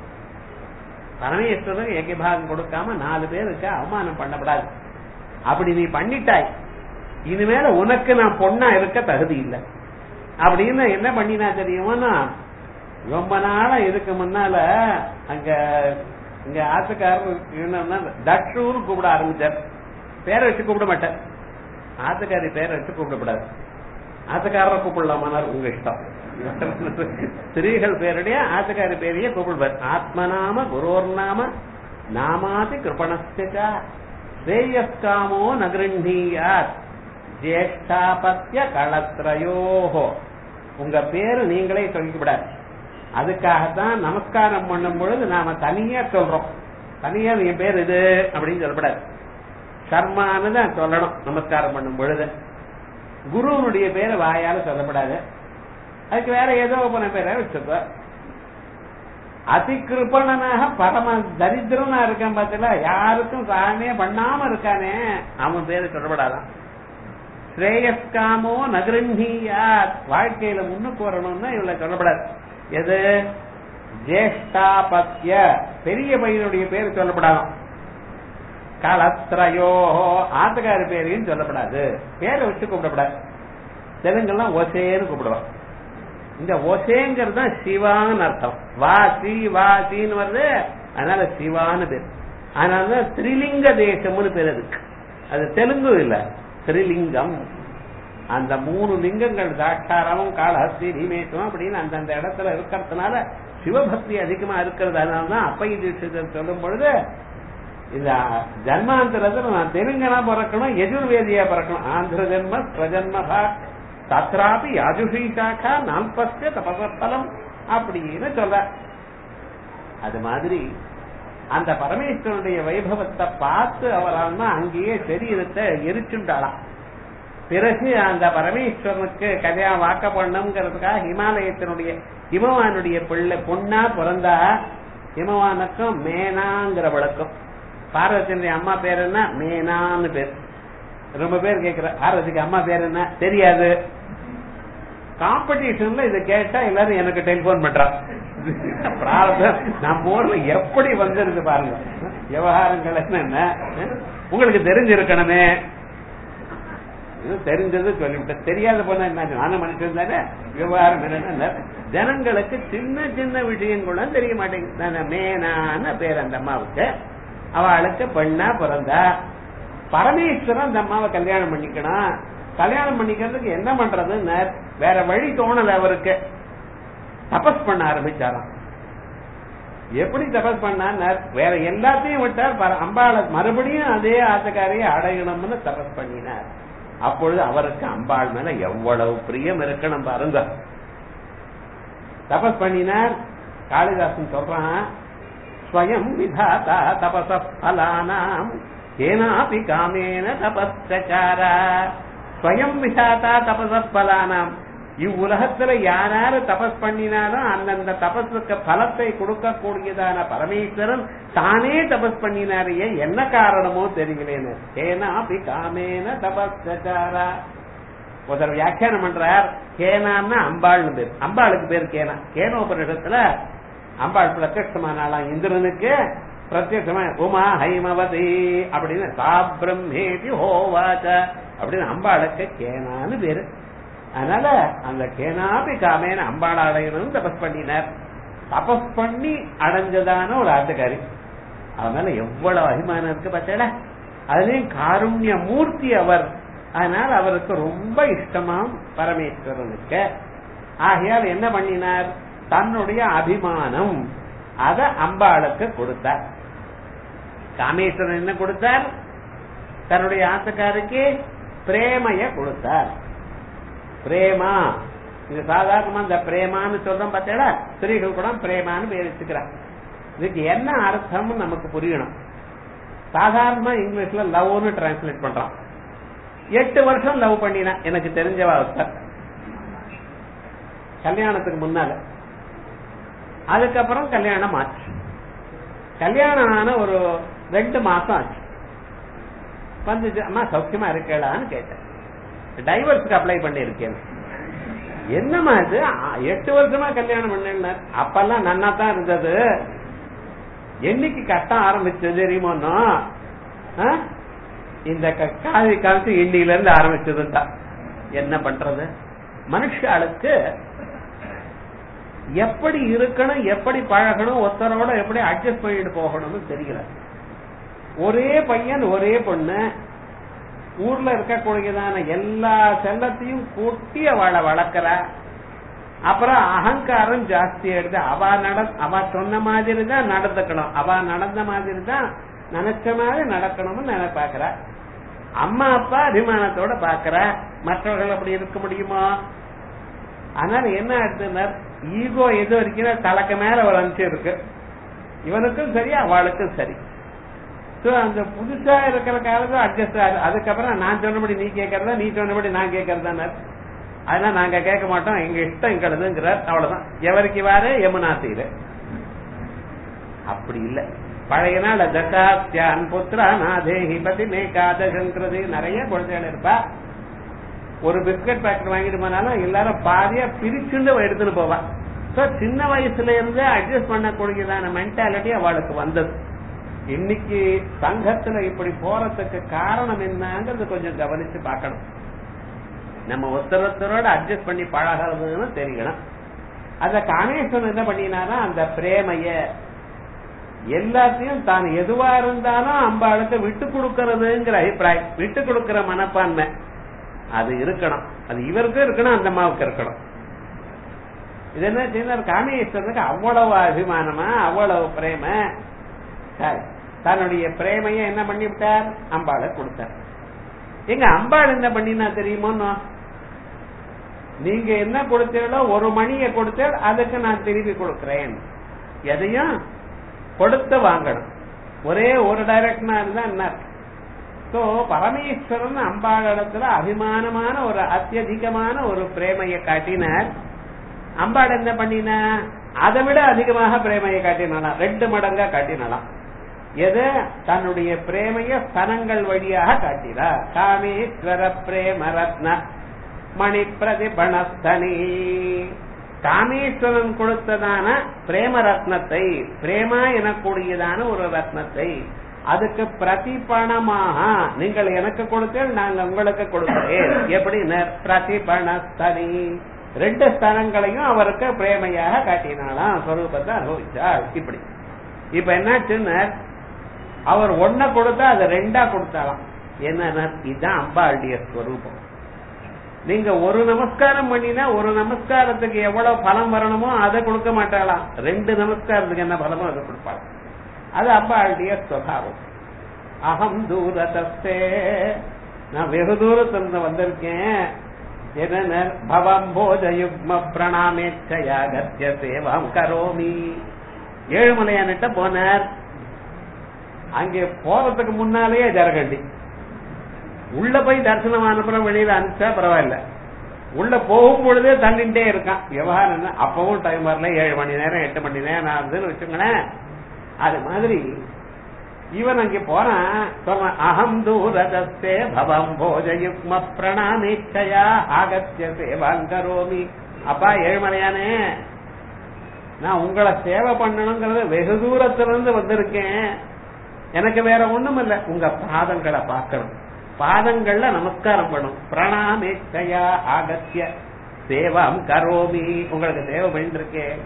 பரமேஸ்வரன் ஏகபாகம் கொடுக்காம நாலு பேருக்கு அவமானம் பண்ணப்படாது அப்படி நீ பண்ணிட்டாய் இனிமேல உனக்கு நான் பொண்ணா இருக்க தகுதி இல்லை அப்படின்னு என்ன பண்ணினா தெரியுமா ரொம்ப நாளா இதுக்கு முன்னால அங்க இங்க ஆத்துக்காரர் என்னன்னா தட்சூர் கூப்பிட ஆரம்பிச்சார் பேரை வச்சு கூப்பிட மாட்டேன் ஆத்துக்காரி பேரை வச்சு கூப்பிடக்கூடாது ஆத்துக்காரரை கூப்பிடலாமானார் உங்க இஷ்டம் ஸ்திரீகள் பேருடைய ஆத்துக்காரி பேரையே கூப்பிடுவார் ஆத்மநாம குரோர் நாம நாமாதி கிருபணஸ்தா ஸ்ரேயஸ்காமோ நகிருண்ணீயாத் ஜேஷ்டாபத்திய களத்ரயோஹோ உங்க பேரு நீங்களே சொல்லிக்கப்படாது அதுக்காகத்தான் நமஸ்காரம் பண்ணும் பொழுது நாம தனியா சொல்றோம் தனியா என் பேர் இது அப்படின்னு சொல்லப்படாது சர்மான்னு தான் சொல்லணும் நமஸ்காரம் பண்ணும் பொழுது குருவனுடைய பேரை வாயால சொல்லப்படாது அதுக்கு வேற ஏதோ போன பேரை வச்சுக்கோ அதிகிருப்பணனாக பரம தரித்திரனா இருக்கான் பார்த்தல யாருக்கும் சகாயமே பண்ணாம இருக்கானே அவன் பேரு சொல்லப்படாதான் ஸ்ரேயஸ்காமோ நகரண்யாத் வாழ்க்கையில முன்னுக்கு வரணும்னா இவ்வளவு சொல்லப்படாது எது ஜேஷ்டாபத்ய பெரிய பையனுடைய பேர் சொல்லப்படாதான் களத்ரயோ ஆத்துக்கார பேரையும் சொல்லப்படாது பேரை வச்சு கூப்பிடப்படாது தெலுங்கெல்லாம் ஒசேன்னு கூப்பிடுவான் இந்த ஒசேங்கிறது தான் சிவான்னு அர்த்தம் வாசி வாசின்னு வருது அதனால சிவான்னு பேர் அதனாலதான் திரிலிங்க தேசம்னு பேர் அதுக்கு அது தெலுங்கு இல்ல திரிலிங்கம் அந்த மூணு லிங்கங்கள் தாட்சாரம் காளஹஸ்தி ரீமேஷம் அப்படின்னு அந்தந்த இடத்துல இருக்கிறதுனால சிவபக்தி அதிகமா இருக்கிறது அதனாலதான் அப்பை தீட்சிதர் சொல்லும் பொழுது இந்த ஜன்மாந்தரத்துல நான் தெலுங்கனா பிறக்கணும் எஜுர்வேதியா பிறக்கணும் ஆந்திர ஜென்ம ஸ்வஜன்ம பாக் தத்ராபி யாஜுஷி சாக்கா நால்பஸ்ய தபசலம் அப்படின்னு சொல்ற அது மாதிரி அந்த பரமேஸ்வரனுடைய வைபவத்தை பார்த்து அவரால் அங்கேயே சரீரத்தை எரிச்சுண்டாளாம் பிறகு அந்த பரமேஸ்வரனுக்கு கல்யாணம் வாக்க பண்ணுங்கிறதுக்காக ஹிமாலயத்தினுடைய ஹிமவானுடைய பிள்ளை பொண்ணா பிறந்தா ஹிமவானுக்கும் மேனாங்கிற வழக்கம் பார்வதியினுடைய அம்மா பேர் என்ன மேனான்னு பேர் ரொம்ப பேர் கேக்குற பார்வதிக்கு அம்மா பேர் என்ன தெரியாது காம்படிஷன்ல இதை கேட்டா எல்லாரும் எனக்கு டெலிபோன் பண்றான் பிரார்த்தம் நம்ம ஊர்ல எப்படி வந்திருக்கு பாருங்க விவகாரங்கள் என்னென்ன உங்களுக்கு தெரிஞ்சிருக்கணுமே இது தெரிஞ்சது சொல்லிவிட்டேன் தெரியாத போன என்ன நானும் மனுஷன் தானே விவகாரம் என்னன்னா ஜனங்களுக்கு சின்ன சின்ன விஷயங்களும் தெரிய மாட்டேங்குது மேனான பேர் அந்த அம்மாவுக்கு அவளுக்கு பெண்ணா பிறந்தா பரமேஸ்வரன் அந்த அம்மாவை கல்யாணம் பண்ணிக்கணும் கல்யாணம் பண்ணிக்கிறதுக்கு என்ன பண்றதுன்னு வேற வழி தோணல அவருக்கு தபஸ் பண்ண ஆரம்பிச்சாராம் எப்படி தபஸ் பண்ணார் வேற எல்லாத்தையும் விட்டார் அம்பாளை மறுபடியும் அதே ஆசக்காரையை அடையணும்னு தபஸ் பண்ணினார் அப்பொழுது அவருக்கு அம்பாள் மேல எவ்வளவு பிரியம் இருக்கணும் பாருங்க தபஸ் பண்ணினார் காளிதாசன் சொல்றான் ஸ்வயம் விதாதா தபச பலானாம் ஏனாபி காமேன தபஸ்சாரா ஸ்வயம் விதாதா தபச பலானாம் இவ்வுலகத்துல யாராரு தபஸ் பண்ணினாலும் அந்தந்த தபஸுக்கு பலத்தை கொடுக்கக்கூடியதான பரமேஸ்வரன் தானே தபஸ் பண்ணினாரையே என்ன காரணமோ தெரியலேன்னு ஏனாபி காமேன தபஸ்சாரா ஒருத்தர் வியாக்கியானம் பண்றார் கேனான்னா அம்பாள்னு பேர் அம்பாளுக்கு பேர் கேனா கேனோபனிடத்துல அம்பாள் பிரத்யமானாலாம் இந்திரனுக்கு பிரத்யமா உமா ஹைமவதி அப்படின்னு சா பிரம்மேதி ஹோவாச்ச அப்படின்னு அம்பாளுக்கு கேனான்னு பேரு அதனால அந்த கேனாபி காமேன அம்பாள் அடையணும் தபஸ் பண்ணினார் தபஸ் பண்ணி அடைஞ்சதான ஒரு ஆட்டுக்காரி அதனால எவ்வளவு அபிமானம் இருக்கு பார்த்தேடா அதுலயும் காருண்ய மூர்த்தி அவர் அதனால அவருக்கு ரொம்ப இஷ்டமாம் பரமேஸ்வரனுக்கு ஆகையால் என்ன பண்ணினார் தன்னுடைய அபிமானம் அத அம்பாளுக்கு கொடுத்தார் காமேஸ்வரன் என்ன கொடுத்தார் தன்னுடைய ஆசக்காருக்கு பிரேமைய கொடுத்தார் பிரேமா இது சாதாரணமா இந்த பிரேமான்னு சொல்றோம் பார்த்தீங்களா ஸ்திரீகள் கூட பிரேமான்னு பேர் வச்சுக்கிறார் இதுக்கு என்ன அர்த்தம்னு நமக்கு புரியணும் சாதாரணமா இங்கிலீஷ்ல லவ்னு டிரான்ஸ்லேட் பண்றான் எட்டு வருஷம் லவ் பண்ணினா எனக்கு தெரிஞ்சவ ஒருத்தர் கல்யாணத்துக்கு முன்னால அதுக்கப்புறம் கல்யாணம் ஆச்சு கல்யாணம் ஆன ஒரு ரெண்டு மாசம் ஆச்சு வந்துச்சு அம்மா சௌக்கியமா இருக்கலான்னு கேட்டேன் டைவர்ஸ்க்கு அப்ளை பண்ணி இருக்கேன் என்னம்மா இது எட்டு வருஷமா கல்யாணம் பண்ண அப்பெல்லாம் நன்னா தான் இருந்தது என்னைக்கு கட்டம் ஆரம்பிச்சது தெரியுமோன்னா இந்த காதி காலத்து இன்னில இருந்து ஆரம்பிச்சது தான் என்ன பண்றது மனுஷாளுக்கு எப்படி இருக்கணும் எப்படி பழகணும் ஒருத்தரோட எப்படி அட்ஜஸ்ட் பண்ணிட்டு போகணும்னு தெரியல ஒரே பையன் ஒரே பொண்ணு ஊர்ல இருக்கக்கூடியதான எல்லா செல்லத்தையும் கூட்டி அவளை வளர்க்கிற அப்புறம் அகங்காரம் ஜாஸ்தி ஆயிடுது அவ நட அவ சொன்ன மாதிரி தான் நடந்துக்கணும் அவ நடந்த மாதிரி தான் நினைச்ச மாதிரி நடக்கணும்னு நினைப்பாக்குறா அம்மா அப்பா அபிமானத்தோட பாக்குற மற்றவர்கள் அப்படி இருக்க முடியுமா அதனால என்ன ஆயிடுதுன்னா ஈகோ எது வரைக்கும் தலைக்கு மேல ஒரு அம்சம் இருக்கு இவனுக்கும் சரி அவளுக்கும் சரி சோ அந்த புதுசா இருக்கிற காலத்துல அட்ஜஸ்ட் ஆகுது அதுக்கப்புறம் நான் சொன்னபடி நீ கேட்கறதா நீ சொன்னபடி நான் கேட்கறதா அதனால நாங்க கேட்க மாட்டோம் எங்க இஷ்டம் எங்களுதுங்கிறார் அவ்வளவுதான் எவருக்கு வாரு யமுனா தீரு அப்படி இல்ல பழைய நாள் தசாத்தியான் புத்திரா நாதேஹி பதி மேகாதசங்கிறது நிறைய குழந்தைகள் இருப்பா ஒரு பிஸ்கட் பாக்கெட் வாங்கிட்டு போனாலும் எல்லாரும் பாதியா பிரிச்சுண்டு எடுத்துட்டு போவா சோ சின்ன வயசுல இருந்து அட்ஜஸ்ட் பண்ணக்கூடியதான மென்டாலிட்டி அவளுக்கு வந்தது இன்னைக்கு சங்கத்துல இப்படி போறதுக்கு காரணம் என்னங்கிறது கொஞ்சம் கவனிச்சு பார்க்கணும் நம்ம ஒருத்தரோட அட்ஜஸ்ட் பண்ணி பழகிறதுன்னு தெரியணும் அத காமேஸ்வரன் என்ன பண்ணினாலும் அந்த பிரேமைய எல்லாத்தையும் தான் எதுவா இருந்தாலும் அம்பாளுக்கு விட்டு கொடுக்கறதுங்கிற அபிப்பிராயம் விட்டு கொடுக்கிற மனப்பான்மை அது இருக்கணும் அது இவருக்கும் இருக்கணும் அந்த அம்மாவுக்கு இருக்கணும் இது என்ன செய்தார் காமேஸ்வரனுக்கு அவ்வளவு அபிமானமா அவ்வளவு பிரேம சரி தன்னுடைய பிரேமைய என்ன பண்ணி விட்டார் அம்பாளை கொடுத்தார் எங்க அம்பாள் என்ன பண்ணினா தெரியுமோ நீங்க என்ன கொடுத்தீங்களோ ஒரு மணியை கொடுத்தால் அதுக்கு நான் திருப்பி கொடுக்கிறேன் எதையும் கொடுத்து வாங்கணும் ஒரே ஒரு டைரக்ஷனா இருந்தா என்ன சோ பரமேஸ்வரன் அம்பாள் இடத்துல அபிமானமான ஒரு அத்தியதிகமான ஒரு பிரேமையை காட்டினார் அம்பாள் என்ன பண்ணினா அதை விட அதிகமாக பிரேமையை காட்டினாலாம் ரெண்டு மடங்கா காட்டினாலாம் எது தன்னுடைய பிரேமைய ஸ்தனங்கள் வழியாக காட்டினார் காமேஸ்வர பிரேம ரத்ன மணி பிரதிபணஸ்தனி காமேஸ்வரன் கொடுத்ததான பிரேம ரத்னத்தை பிரேமா எனக்கூடியதான ஒரு ரத்னத்தை அதுக்கு பிரதிபணமாக நீங்கள் எனக்கு கொடுத்தேன் நாங்க உங்களுக்கு கொடுக்கிறேன் எப்படி பிரதிபணஸ்தனி ரெண்டு ஸ்தலங்களையும் அவருக்கு பிரேமையாக காட்டினாலாம் சொரூபத்தை அனுபவிச்சாள் இப்படி இப்ப என்னாச்சுன்னு அவர் ஒன்ன கொடுத்தா அதை ரெண்டா கொடுத்தாலாம் என்ன இதுதான் அம்பாளுடைய ஸ்வரூபம் நீங்க ஒரு நமஸ்காரம் பண்ணினா ஒரு நமஸ்காரத்துக்கு எவ்வளவு பலம் வரணுமோ அதை கொடுக்க மாட்டாளாம் ரெண்டு நமஸ்காரத்துக்கு என்ன பலமோ அதை கொடுப்பாள் அது அம்பாளுடைய ஸ்வபாவம் அகம் தூரத்தே நான் வெகு தூரத்திலிருந்து வந்திருக்கேன் என்ன பவம் போஜ யுக்ம பிரணாமேச்சயா கத்திய சேவாம் கரோமி ஏழுமலையான்கிட்ட போனார் அங்கே போறதுக்கு முன்னாலேயே ஜரகண்டி உள்ள போய் தரிசனம் அனுப்புறம் வெளியில அனுப்பிச்சா பரவாயில்ல உள்ள போகும் பொழுதே தள்ளிண்டே இருக்கான் விவகாரம் என்ன அப்பவும் டைம் வரல ஏழு மணி நேரம் எட்டு மணி நேரம் ஆகுதுன்னு வச்சுங்களேன் அது மாதிரி இவன் அங்கே போறான் சொன்ன அகம் தூரதஸ்தே பவம் போஜயுக்ம பிரணாமேச்சயா ஆகத்திய சேவாங்கரோமி அப்பா ஏழுமலையானே நான் உங்களை சேவை பண்ணணுங்கிறது வெகு தூரத்திலிருந்து வந்திருக்கேன் எனக்கு வேற ஒண்ணும் இல்ல உங்க பாதங்களை பார்க்கணும் பாதங்கள்ல நமஸ்காரம் பண்ணும் பிரணாமேச்சயா ஆகத்திய சேவாம் கரோமி உங்களுக்கு சேவை பண்ணிருக்கேன்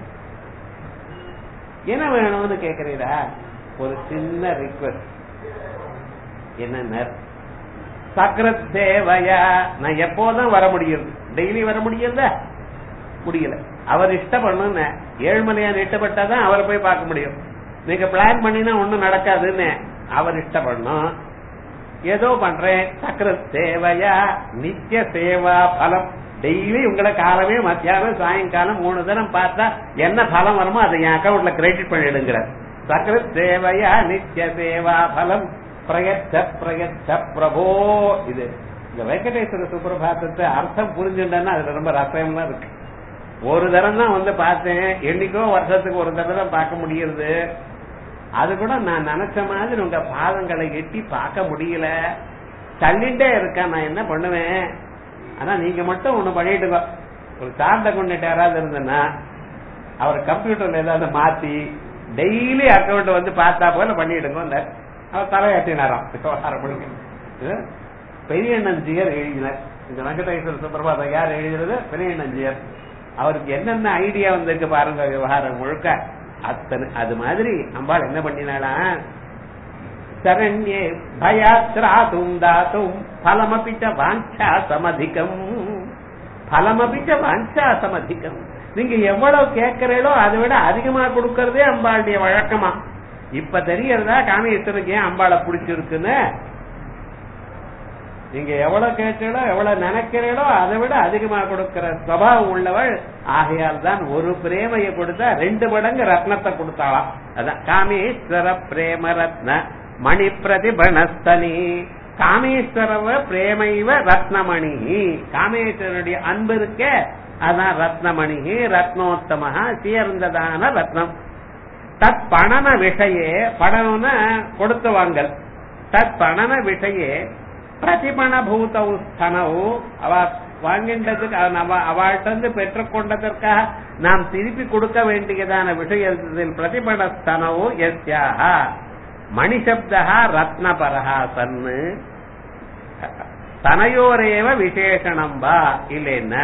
என்ன வேணும்னு கேக்குறீரா ஒரு சின்ன ரிக்வஸ்ட் என்ன சக்கரத் சேவையா நான் எப்போதும் வர முடியும் டெய்லி வர முடியுதா முடியல அவர் இஷ்டப்படணும்னு ஏழ்மலையான் இஷ்டப்பட்டாதான் அவரை போய் பார்க்க முடியும் நீங்க பிளான் பண்ணினா ஒண்ணும் நடக்காதுன்னு அவர் இஷ்டப்படணும் ஏதோ பண்றேன் சக்கர சேவையா நித்திய சேவா பலம் டெய்லி உங்களை காலமே மத்தியானம் சாயங்காலம் மூணு தினம் பார்த்தா என்ன பலம் வருமோ அதை என் அக்கௌண்ட்ல கிரெடிட் பண்ணிடுங்கிற சக்கர சேவையா நித்திய சேவா பலம் பிரயத்த பிரயத்த பிரபோ இது இந்த வெங்கடேஸ்வர சுப்பிரபாதத்தை அர்த்தம் புரிஞ்சுட்டேன்னா அதுல ரொம்ப ரசயம்லாம் இருக்கு ஒரு தரம் தான் வந்து பார்த்தேன் என்னைக்கோ வருஷத்துக்கு ஒரு தடவை தான் பார்க்க முடியுது அது கூட நான் நினைச்ச மாதிரி உங்க பாதங்களை எட்டி பார்க்க முடியல தள்ளிட்டே இருக்கேன் நான் என்ன பண்ணுவேன் ஆனா நீங்க மட்டும் ஒண்ணு பண்ணிட்டுங்க ஒரு சார்ந்த கொண்டுட்டு யாராவது இருந்தேன்னா அவர் கம்ப்யூட்டர்ல ஏதாவது மாத்தி டெய்லி அக்கௌண்ட் வந்து பார்த்தா போல பண்ணிடுங்க அவர் தலையாட்டினாராம் விவகாரம் பண்ணுங்க பெரிய நஞ்சியர் எழுதினார் இந்த வெங்கடேஸ்வர சுப்பிரபாதம் யார் எழுதுறது பெரிய நஞ்சியர் அவருக்கு என்னென்ன ஐடியா வந்திருக்கு பாருங்க விவகாரம் முழுக்க அத்தனை அது மாதிரி அம்பாள் என்ன பண்ணினாளா சரண்யே பயாத்ராதும் தாத்தும் பலமபிச்ச வாஞ்சா சமதிகம் பலமபிச்ச வாஞ்சா சமதிகம் நீங்க எவ்வளவு கேட்கிறீங்களோ அதை விட அதிகமா கொடுக்கறதே அம்பாளுடைய வழக்கமா இப்ப தெரியறதா காமேஸ்வருக்கு ஏன் அம்பாளை பிடிச்சிருக்குன்னு நீங்க எவ்வளவு கேட்கிறீங்களோ எவ்வளவு நினைக்கிறீங்களோ அதை விட அதிகமா கொடுக்கிற சுவாவம் உள்ளவள் ஆகையால் தான் ஒரு பிரேமையை கொடுத்தா ரெண்டு மடங்கு ரத்னத்தை கொடுத்தாளாம் அதான் காமேஸ்வர பிரேம ரத்ன மணி பிரதிபணஸ்தனி காமேஸ்வரவ பிரேமைவ ரத்னமணி காமேஸ்வரனுடைய அன்பு இருக்க அதான் ரத்னமணி ரத்னோத்தம சேர்ந்ததான ரத்னம் தத் பணன விஷயே பணம்னா கொடுத்து வாங்கல் தத் பணன விஷயே பிரதிபண பூதவு ஸ்தனவு அவ வாங்கின்றதுக்கு அவள்கிட்ட இருந்து பெற்றுக்கொண்டதற்காக நாம் திருப்பி கொடுக்க வேண்டியதான விஷயத்தில் பிரதிபண ஸ்தனவு எஸ்யாக மணிசப்தா ரத்னபரஹா சன்னு தனையோரேவ விசேஷணம் வா இல்லைன்னா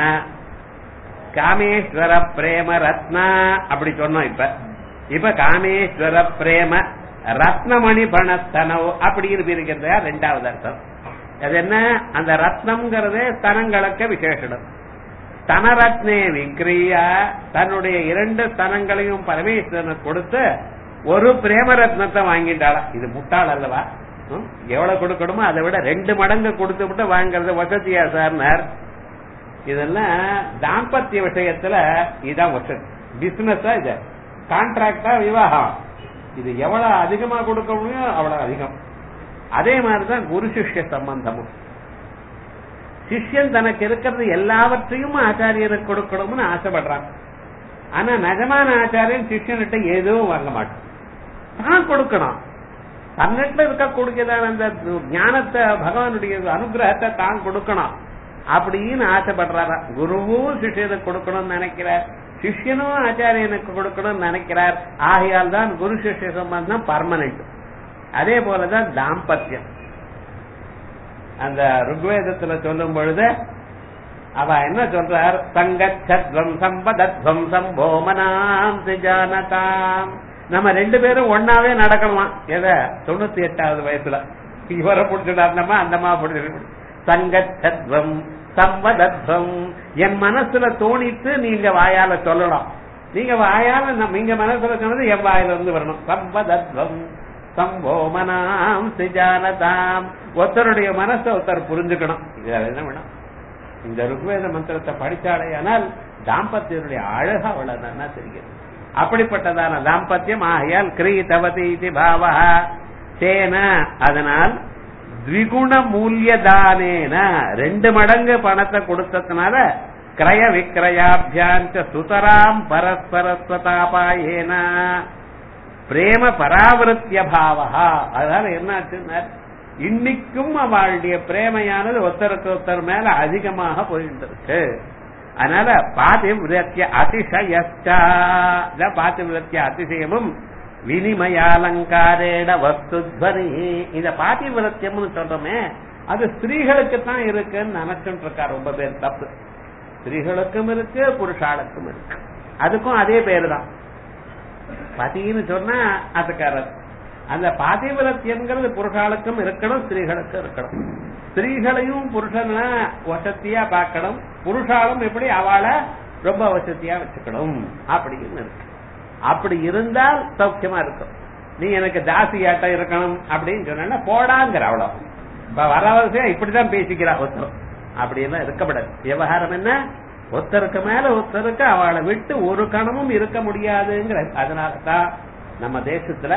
காமேஸ்வர பிரேம ரத்னா அப்படி சொன்னோம் இப்ப இப்ப காமேஸ்வர பிரேம ரத்னமணி பணஸ்தனவு அப்படி இருக்கிறது ரெண்டாவது அர்த்தம் அது என்ன அந்த ரத்னம்ங்கிறதே ஸ்தனங்களுக்கு விசேஷம் ஸ்தனரத்னே விக்ரியா தன்னுடைய இரண்டு ஸ்தனங்களையும் பரமேஸ்வரனுக்கு கொடுத்து ஒரு பிரேம ரத்னத்தை வாங்கிட்டாளா இது முட்டாள் அல்லவா எவ்வளவு கொடுக்கணுமோ அதை விட ரெண்டு மடங்கு கொடுத்து விட்டு வாங்குறது வசதியா சார்னார் இதெல்லாம் தாம்பத்திய விஷயத்துல இதான் வசதி பிசினஸா இது கான்ட்ராக்டா விவாகம் இது எவ்வளவு அதிகமா கொடுக்க முடியும் அவ்வளவு அதிகம் அதே மாதிரிதான் குரு சிஷ்ய சம்பந்தமும் சிஷ்யன் தனக்கு இருக்கிறது எல்லாவற்றையும் ஆச்சாரியருக்கு கொடுக்கணும்னு ஆசைப்படுறான் ஆனா நிஜமான ஆச்சாரியன் சிஷ்யன்கிட்ட எதுவும் வாங்க மாட்டான் தான் கொடுக்கணும் தன்னிட்ட இருக்கக்கூடியதான அந்த ஞானத்தை பகவானுடைய அனுகிரகத்தை தான் கொடுக்கணும் அப்படின்னு ஆசைப்படுறாரா குருவும் சிஷ்யனுக்கு கொடுக்கணும்னு நினைக்கிறார் சிஷ்யனும் ஆச்சாரியனுக்கு கொடுக்கணும்னு நினைக்கிறார் ஆகையால் தான் குரு சிஷ்ய சம்பந்தம் பர்மனன்ட் அதே போலதான் தாம்பத்தியம் அந்த ருக்வேதத்துல சொல்லும் பொழுது அவ என்ன சொல்றார் சங்கச்சத்வம் சம்பதத்வம் சம்போமனாம் ஜானதாம் நம்ம ரெண்டு பேரும் ஒன்னாவே நடக்கணுமா எத தொண்ணூத்தி எட்டாவது வயசுல இவரை பிடிச்சிடாருனமா அந்தமா பிடிச்சிருக்கு சங்கச்சத்வம் சம்பதத்வம் என் மனசுல தோணித்து நீங்க வாயால சொல்லலாம் நீங்க வாயால நீங்க மனசுல சொன்னது என் வாயில இருந்து வரணும் சம்பதத்வம் சம்போமனாம் சிஜானதாம் ஒருத்தருடைய மனசை ஒருத்தர் புரிஞ்சுக்கணும் இது என்ன வேணும் இந்த ருக்வேத மந்திரத்தை படிச்சாலேயானால் தாம்பத்தியனுடைய அழகா அவ்வளவு நல்லா தெரிகிறது அப்படிப்பட்டதான தாம்பத்தியம் ஆகையால் கிரீதவதி இது பாவா தேன அதனால் த்விகுண மூல்யதானேன ரெண்டு மடங்கு பணத்தை கொடுத்ததுனால கிரய விக்கிரயாபியாஞ்ச சுதராம் பரஸ்பரஸ்வதாபாயேன பிரேம பராவிருத்திய பாவா அதனால என்ன இன்னைக்கும் அவளுடைய பிரேமையானது ஒருத்தருக்கு ஒருத்தர் மேல அதிகமாக போயிட்டு இருக்கு அதனால பாதிவிரத்திய அதிசயச்சா பாதிவிரத்திய அதிசயமும் வினிமயாலங்காரேட வஸ்துத்வனி இந்த பாதிவிரத்தியம்னு சொல்றோமே அது ஸ்திரீகளுக்கு தான் இருக்குன்னு நினைச்சுட்டு இருக்கா ரொம்ப பேர் தப்பு ஸ்திரீகளுக்கும் இருக்கு புருஷாளுக்கும் இருக்கு அதுக்கும் அதே பேரு தான் பதின்னு சொன்னா அதுக்காரர் அந்த பாதிவிரத்தியம்ங்கிறது புருஷாளுக்கும் இருக்கணும் ஸ்திரீகளுக்கும் இருக்கணும் ஸ்திரீகளையும் புருஷன வசதியா பார்க்கணும் புருஷாலும் எப்படி அவளை ரொம்ப வசதியா வச்சுக்கணும் அப்படின்னு இருக்கு அப்படி இருந்தால் சௌக்கியமா இருக்கும் நீ எனக்கு தாசியாட்டம் இருக்கணும் அப்படின்னு சொன்னா போடாங்கிற அவ்வளவு இப்ப வரவரிசையா இப்படிதான் பேசிக்கிறா ஒருத்தர் அப்படி எல்லாம் இருக்கப்படாது விவகாரம் என்ன ஒருத்தருக்கு மேல ஒருத்தருக்கு அவளை விட்டு ஒரு கணமும் இருக்க முடியாதுங்கிற அதனாலதான் நம்ம தேசத்துல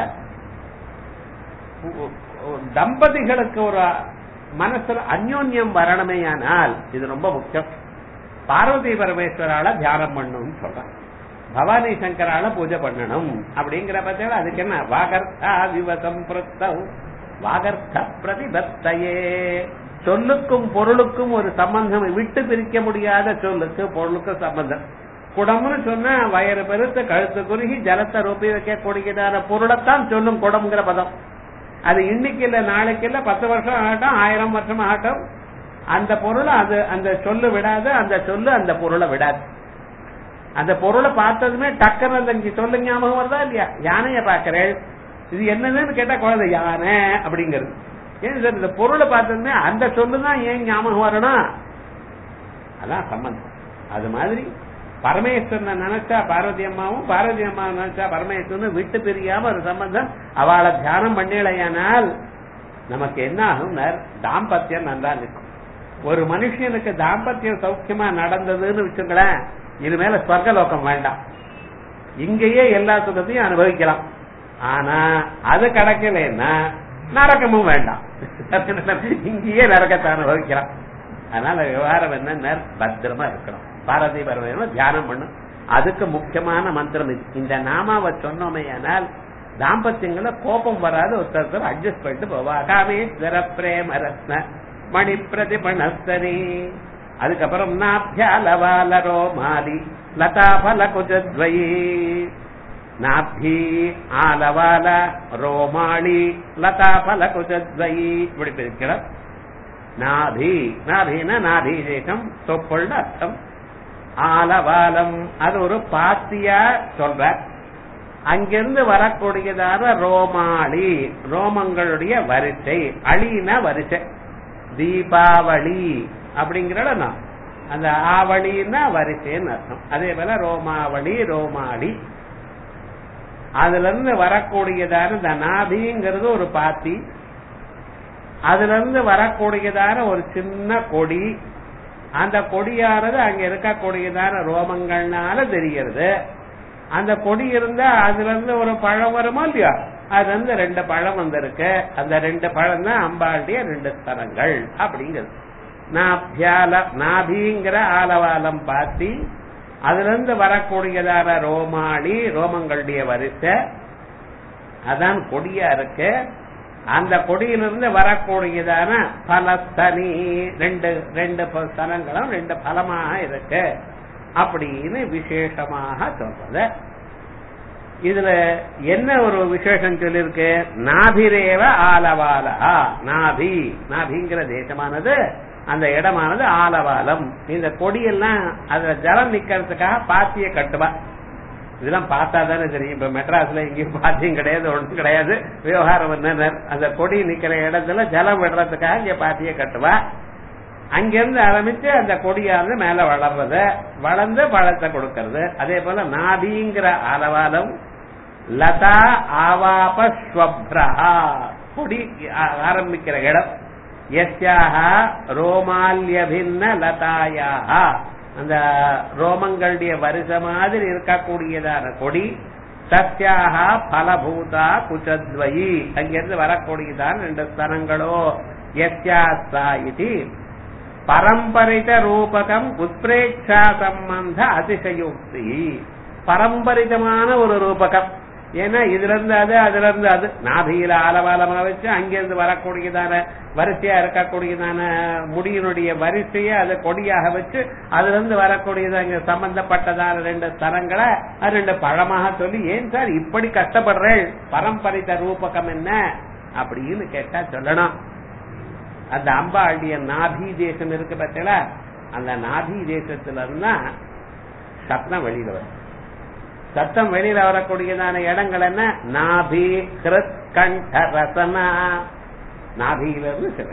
தம்பதிகளுக்கு ஒரு மனசுல அந்யோன்யம் வரணுமேயானால் இது ரொம்ப முக்கியம் பார்வதி பரமேஸ்வரால தியானம் பண்ணணும்னு சொல்றான் பவானி சங்கரால பூஜை பண்ணணும் அப்படிங்கிற பட்சம் அதுக்கு என்ன வாகர்த்தா விவசம் பிரத்தம் வாகர்த்த பிரதிபத்தையே சொல்லுக்கும் பொருளுக்கும் ஒரு சம்பந்தம் விட்டு பிரிக்க முடியாத சொல்லுக்கு பொருளுக்கு சம்பந்தம் குடம்னு சொன்னா வயறு பெருத்த கழுத்து குறுகி ஜலத்தை ரொப்பி வைக்கக்கூடியதான பொருளைத்தான் சொல்லும் குடம்ங்கிற பதம் அது இன்னைக்கு இல்ல நாளைக்கு இல்ல பத்து வருஷம் ஆகட்டும் ஆயிரம் வருஷம் ஆகட்டும் அந்த பொருளை அது அந்த சொல்லு விடாது அந்த சொல்லு அந்த பொருளை விடாது அந்த பொருளை பார்த்ததுமே டக்குன்னு அந்த சொல்லு ஞாபகம் வருதா இல்லையா யானைய பாக்குறேன் இது என்னதுன்னு கேட்டா குழந்தை யானை அப்படிங்கிறது ஏன் சார் இந்த பொருளை பார்த்ததுமே அந்த சொல்லுதான் ஏன் ஞாபகம் வரணும் அதான் சம்பந்தம் அது மாதிரி பரமேஸ்வரனை நினைச்சா பார்வதி அம்மாவும் பார்வதி அம்மா நினைச்சா பரமேஸ்வரன் விட்டு பிரியாம ஒரு சம்பந்தம் அவளை தியானம் பண்ணலையானால் நமக்கு என்ன ஆகும் தாம்பத்தியம் நல்லா நிற்கும் ஒரு மனுஷனுக்கு தாம்பத்தியம் சௌக்கியமா நடந்ததுன்னு வச்சுங்களேன் இது மேல ஸ்வர்கலோகம் வேண்டாம் இங்கேயே எல்லா சுகத்தையும் அனுபவிக்கலாம் ஆனா அது கிடைக்கலன்னா நரக்கமும் வேண்டாம் இங்கேயே நரக்கத்தை அனுபவிக்கலாம் அதனால விவகாரம் என்ன பத்திரமா இருக்கணும் பாரதி பரவ தியானம் பண்ணும் அதுக்கு முக்கியமான மந்திரம் இது இந்த நாமாவை சொன்னோமே ஆனால் தாம்பத்தியங்கள கோபம் வராது ஒருத்தர் அட்ஜஸ்ட் பண்ணிட்டு போவா காமேஸ்வர பிரேம ரத்ன மணி பிரதிபணஸ்தனி அதுக்கப்புறம் நாபியாலவாலரோ மாலி லதா பல குஜத்வயி நாபி ஆலவால ரோமாளி லதா பல குஜத்வயி இப்படி பிரிக்கிறார் நாபி நாபின நாபி தேசம் சொப்பொள்ள அர்த்தம் ஆலவாலம் அது ஒரு பாத்தியா சொல்ற அங்கிருந்து வரக்கூடியதான ரோமாளி ரோமங்களுடைய வரிசை அழினா வரிசை தீபாவளி அப்படிங்கிற அந்த ஆவளின்னா வரிசைன்னு அர்த்தம் அதே போல ரோமாவளி ரோமாளி அதுல இருந்து வரக்கூடியதான இந்த நாபிங்கிறது ஒரு பாத்தி அதுல இருந்து வரக்கூடியதான ஒரு சின்ன கொடி அந்த கொடியானது அங்க இருக்கக்கூடியதான ரோமங்கள்னால தெரிகிறது அந்த கொடி இருந்தா அதுல இருந்து ஒரு பழம் வருமா இல்லையா அதுல இருந்து ரெண்டு பழம் வந்திருக்கு அந்த ரெண்டு பழம் தான் அம்பாளுடைய ரெண்டு ஸ்தலங்கள் அப்படிங்கிறது நாபியால நாபிங்கிற ஆலவாலம் பாத்தி அதுல இருந்து வரக்கூடியதான ரோமாளி ரோமங்களுடைய வரிசை அதான் கொடியா இருக்கு அந்த கொடியிலிருந்து வரக்கூடியதான பலஸ்தனி ரெண்டு ரெண்டு ஸ்தலங்களும் ரெண்டு பலமாக இருக்கு அப்படின்னு விசேஷமாக சொல்றது இதுல என்ன ஒரு விசேஷம் சொல்லிருக்கு நாபிரேவ ஆலவாலா நாபி நாபிங்கிற தேசமானது அந்த இடமானது ஆலவாலம் இந்த கொடியெல்லாம் அதுல ஜலம் நிக்கிறதுக்காக பாத்திய கட்டுவா இதெல்லாம் பார்த்தா தானே தெரியும் இப்ப மெட்ராஸ்ல எங்கேயும் பாத்தியம் கிடையாது ஒன்றும் கிடையாது விவகாரம் என்ன அந்த கொடி நிக்கிற இடத்துல ஜலம் விடுறதுக்காக இங்க பாத்திய கட்டுவா அங்கிருந்து ஆரம்பிச்சு அந்த கொடியானது மேல வளர்றது வளர்ந்து பழத்தை கொடுக்கறது அதே போல நாதிங்கிற ஆலவாலம் லதா ஆவாபஸ்வப்ரா கொடி ஆரம்பிக்கிற இடம் எஸ்யாக ரோமால்யபின்ன லதாயாக அந்த ரோமங்களுடைய வரிசை மாதிரி இருக்கக்கூடியதான கொடி சத்யாக பலபூதா குச்சத்வயி அங்கிருந்து வரக்கூடியதான் ரெண்டு ஸ்தனங்களோ எஸ்யாஸ்தா இது பரம்பரித ரூபகம் உத்பிரேட்சா சம்பந்த அதிசயோக்தி பரம்பரிதமான ஒரு ரூபகம் ஏன்னா இதுல இருந்து அது அதுல இருந்து அது நாபியில ஆலவாலமா வச்சு அங்கிருந்து வரக்கூடியதான வரிசையா இருக்கக்கூடியதான முடியினுடைய வரிசையை அதை கொடியாக வச்சு அதுல இருந்து வரக்கூடியது அங்க சம்பந்தப்பட்டதான ரெண்டு ஸ்தலங்களை அது ரெண்டு பழமாக சொல்லி ஏன் சார் இப்படி கஷ்டப்படுறேன் பரம்பரித ரூபகம் என்ன அப்படின்னு கேட்டா சொல்லணும் அந்த அம்பாளுடைய நாபி தேசம் இருக்கு பார்த்தீங்களா அந்த நாபி தேசத்துல இருந்தா சத்தம் வெளியில வரும் சத்தம் வெளியில வரக்கூடியதான இடங்கள் என்ன நாபி கிருத் கண்ட ரசனா நாபியில இருந்து சில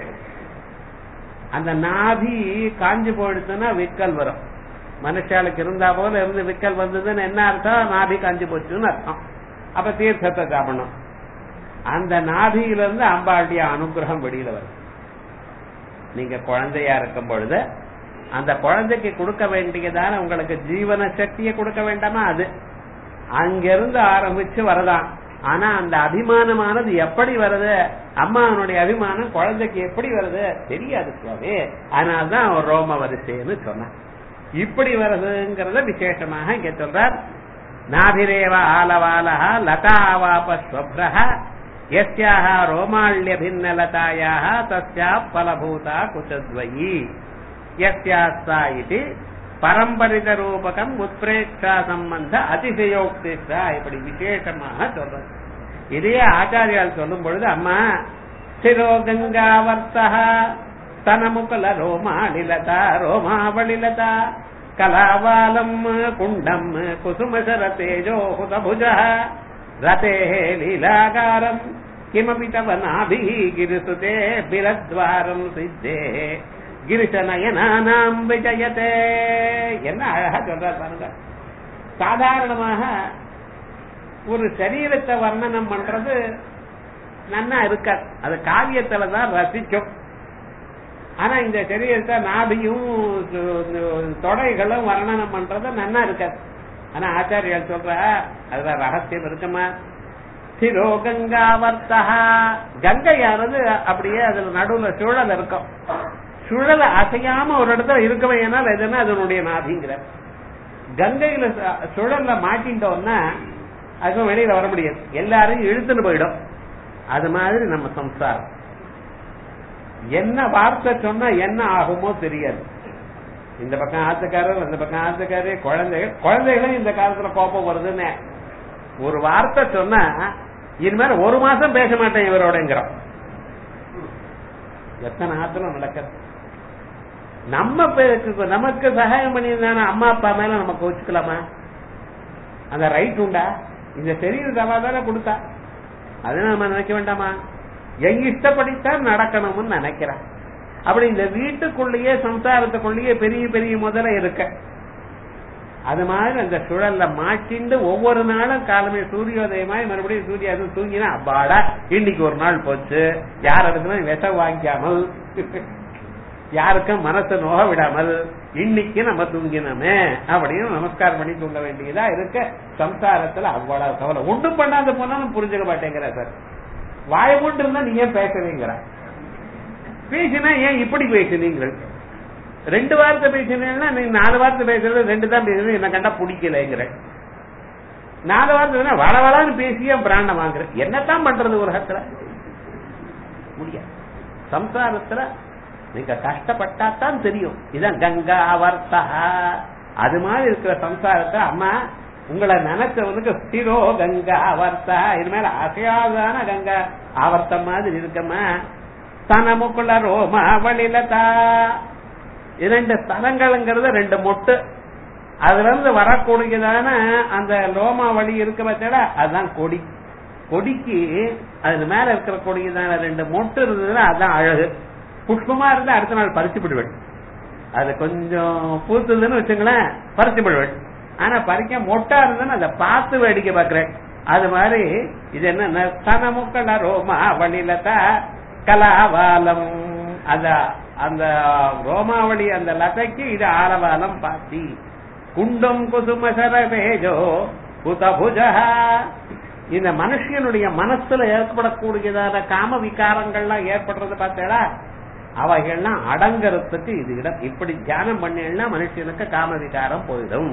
அந்த நாபி காஞ்சு போயிடுச்சுன்னா விக்கல் வரும் மனுஷாளுக்கு இருந்தா போல இருந்து விக்கல் வந்ததுன்னு என்ன அர்த்தம் நாபி காஞ்சு போச்சுன்னு அர்த்தம் அப்ப தீர்த்தத்தை சாப்பிடணும் அந்த நாபியில இருந்து அம்பாளுடைய அனுகிரகம் வெளியில வரும் நீங்க குழந்தையா இருக்கும் பொழுது அந்த குழந்தைக்கு கொடுக்க வேண்டியதான உங்களுக்கு ஜீவன சக்தியை கொடுக்க வேண்டாமா அது அங்கிருந்து ஆரம்பிச்சு வரலாம் ஆனா அந்த அபிமானமானது எப்படி வருது அம்மாவனுடைய அபிமானம் குழந்தைக்கு எப்படி வருது தெரியாது சுவாமி அதனால்தான் அவர் ரோம வரிசைன்னு சொன்னார் இப்படி வருதுங்கிறத விசேஷமாக இங்க சொல்றார் நாபிரேவ ஆலவாலா லதாவாபஸ்வப்ரஹ यस्याः रोमाल्यभिन्नलतायाः तस्याः फलभूता कुचद्वयी यस्यास्ता इति பரம்பரிதரூபகம் உத்பிரேட்சா சம்பந்த அதிசயோக்திஷா இப்படி விசேஷமாக சொல்றது இதையே ஆச்சாரியால் சொல்லும் பொழுது அம்மா சிரோ கங்காவர்த்தா தனமுகல ரோமாலிலதா ரோமாவளிலதா கலாவாலம் குண்டம் குசுமசர தேஜோ ஹுதபுஜ ரதே லீலாகாரம் கிமபி தவ நாபிः गिरिसुते बिरद्वारम् सिद्धे கிரிசனயனாம் விஜயதே என்ன அழகா சொல்றார் பாருங்க சாதாரணமாக ஒரு சரீரத்தை வர்ணனம் பண்றது நன்னா இருக்காது அது காவியத்துல தான் ரசிக்கும் ஆனா இந்த சரீரத்தை நாபியும் சு- தொடைகளும் வர்ணனம் பண்றது நன்னா இருக்காது ஆனா ஆச்சாரியால் சொல்ற அதுல ரகசியம் இருக்குமா சிரோ கங்காவர்த்தா கங்கையானது அப்படியே அதுல நடுவுல சுழல் இருக்கும் சுழல அசையாம ஒரு இடத்துல இருக்கவே ஏனால் எதுனா அதனுடைய நாபிங்கிற கங்கையில சு- சுழல்ல மாட்டிட்டோம்னா அதுவும் வெளியில வர முடியாது எல்லாரையும் இழுத்துன்னு போயிடும் அது மாதிரி நம்ம சம்சாரம் என்ன வார்த்தை சொன்னா என்ன ஆகுமோ தெரியாது இந்த பக்கம் ஆத்துக்காரர் அந்த பக்கம் ஆத்துக்காரு குழந்தைகள் குழந்தைகளும் இந்த காலத்துல கோபம் வருதுன்னு ஒரு வார்த்தை சொன்னா இனிமேல் ஒரு மாசம் பேச மாட்டேன் இவரோடங்கிறோம் எத்தனை ஆத்துல நடக்கிறது நம்ம பேருக்கு நமக்கு சகாயம் பண்ணியிருந்தான அம்மா அப்பா மேல நம்ம கோச்சுக்கலாமா அந்த ரைட் உண்டா இந்த சரீர தானே கொடுத்தா அதை நம்ம நினைக்க வேண்டாமா எங்க இஷ்டப்படித்தான் நடக்கணும்னு நினைக்கிறேன் அப்படி இந்த வீட்டுக்குள்ளேயே சம்சாரத்துக்குள்ளேயே பெரிய பெரிய முதல்ல இருக்க அது மாதிரி அந்த சுழல்ல மாட்டிண்டு ஒவ்வொரு நாளும் காலமே சூரியோதயமாய் மறுபடியும் சூரியாதம் தூங்கினா அப்பாடா இன்னைக்கு ஒரு நாள் போச்சு யார் இடத்துல விஷ வாங்கிக்காமல் யாருக்கும் மனசை நோக விடாமல் இன்னைக்கு நம்ம தூங்கினோமே அப்படின்னு நமஸ்காரம் பண்ணி தூங்க வேண்டியதா இருக்க சம்சாரத்துல அவ்வளவு கவலை ஒன்றும் பண்ணாத போனாலும் புரிஞ்சுக்க மாட்டேங்கிற சார் வாய மூட்டு இருந்தா நீ ஏன் பேசுறீங்கிற பேசினா ஏன் இப்படி பேசுனீங்க ரெண்டு வார்த்தை பேசினீங்கன்னா நீ நாலு வார்த்தை பேசுறது ரெண்டு தான் பேசுறது என்ன கண்டா பிடிக்கலைங்கிற நாலு வார்த்தை வள வளன்னு பேசியே பிராண்டம் வாங்குற என்னத்தான் பண்றது உலகத்துல முடியாது சம்சாரத்துல நீங்க கஷ்டப்பட்டா தான் தெரியும் இதான் கங்கா ஆவர்த்தா அது மாதிரி இருக்கிற சம்சாரத்தை அம்மா உங்களை நினைச்சவனுக்கு ஸ்திரோ கங்கா ஆவர்த்தா இது மேல அசையாதான கங்கா ஆவர்த்தம் மாதிரி இருக்கம்மா ஸ்தனமுக்குள்ள ரோமா வழிலதா இரண்டு ஸ்தலங்கள்ங்கிறது ரெண்டு மொட்டு அதுல இருந்து வரக்கூடியதான அந்த லோமா வழி இருக்க பட்சல அதுதான் கொடி கொடிக்கு அது மேல இருக்கிற கொடிக்குதான ரெண்டு மொட்டு இருந்ததுன்னா அதுதான் அழகு புஷ்பமா இருந்தா அடுத்த நாள் பறிச்சு விடுவேன் அது கொஞ்சம் பூத்துதுன்னு வச்சுங்களேன் பறிச்சு விடுவேன் ஆனா பறிக்க மொட்டா இருந்ததுன்னு அதை பார்த்து வேடிக்கை பாக்குறேன் அது மாதிரி இது என்ன சனமுக்கள ரோமா வழிலதா கலாவாலம் அந்த அந்த ரோமாவளி அந்த லதைக்கு இது ஆலவாலம் பாத்தி குண்டம் குசும சரபேஜோ புதபுஜா இந்த மனுஷனுடைய மனசுல ஏற்படக்கூடியதான காம விகாரங்கள்லாம் ஏற்படுறது பார்த்தேடா அவைகள்லாம் அடங்கறதுக்கு இது இடம் இப்படி தியானம் பண்ணா மனுஷனுக்கு காம விகாரம் போயிடும்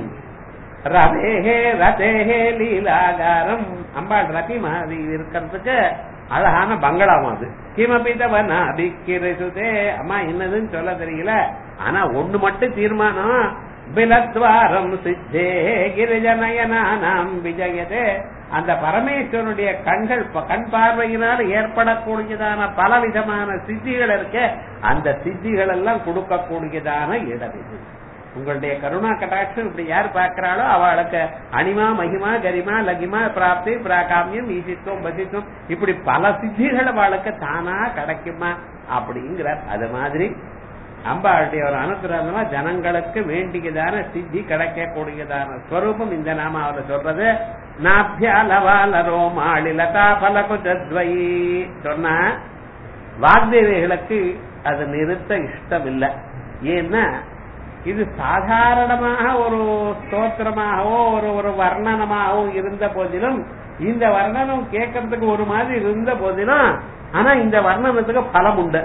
ரதேஹே ரதேஹே லீலாகாரம் அம்பாள் ரதி மாதிரி இருக்கிறதுக்கு அழகான பங்களாவும் அது கிமபிதவனா அபிக்கிரசுதே அம்மா என்னதுன்னு சொல்ல தெரியல ஆனா ஒண்ணு மட்டும் தீர்மானம் பிலத்வாரம் சித்தே கிரிஜனயனானாம் விஜயதே அந்த பரமேஸ்வரனுடைய கண்கள் ப- கண் பார்வையினால் ஏற்படக்கூடியதான பலவிதமான சித்திகள் இருக்க அந்த சித்திகள் எல்லாம் கொடுக்கக்கூடியதான இடம் இது உங்களுடைய கருணா கட்டாட்சம் இப்படி யார் பார்க்கிறாளோ அவளுக்கு அனிமா மகிமா கரிமா லகிமா பிராப்தி பிராகாமியம் ஈசித்துவம் பசித்துவம் இப்படி பல சித்திகள் அவளுக்கு தானா கிடைக்குமா அப்படிங்கிறார் அது மாதிரி அம்பாளுடைய ஒரு அனுகிரகமா ஜனங்களுக்கு வேண்டியதான சித்தி கிடைக்கக்கூடியதான ஸ்வரூபம் இந்த நாமாவில சொல்றது நாபியாலவால ரோமாளி லதா பலகுஜத்வயி சொன்னா வாக்தேவிகளுக்கு அது நிறுத்த இஷ்டம் இல்லை ஏன்னா இது சாதாரணமாக ஒரு ஸ்தோத்திரமாகவோ ஒரு ஒரு வர்ணனமாகவோ இருந்த போதிலும் இந்த வர்ணனம் கேட்கறதுக்கு ஒரு மாதிரி இருந்த போதிலும் ஆனா இந்த வர்ணனத்துக்கு பலம் உண்டு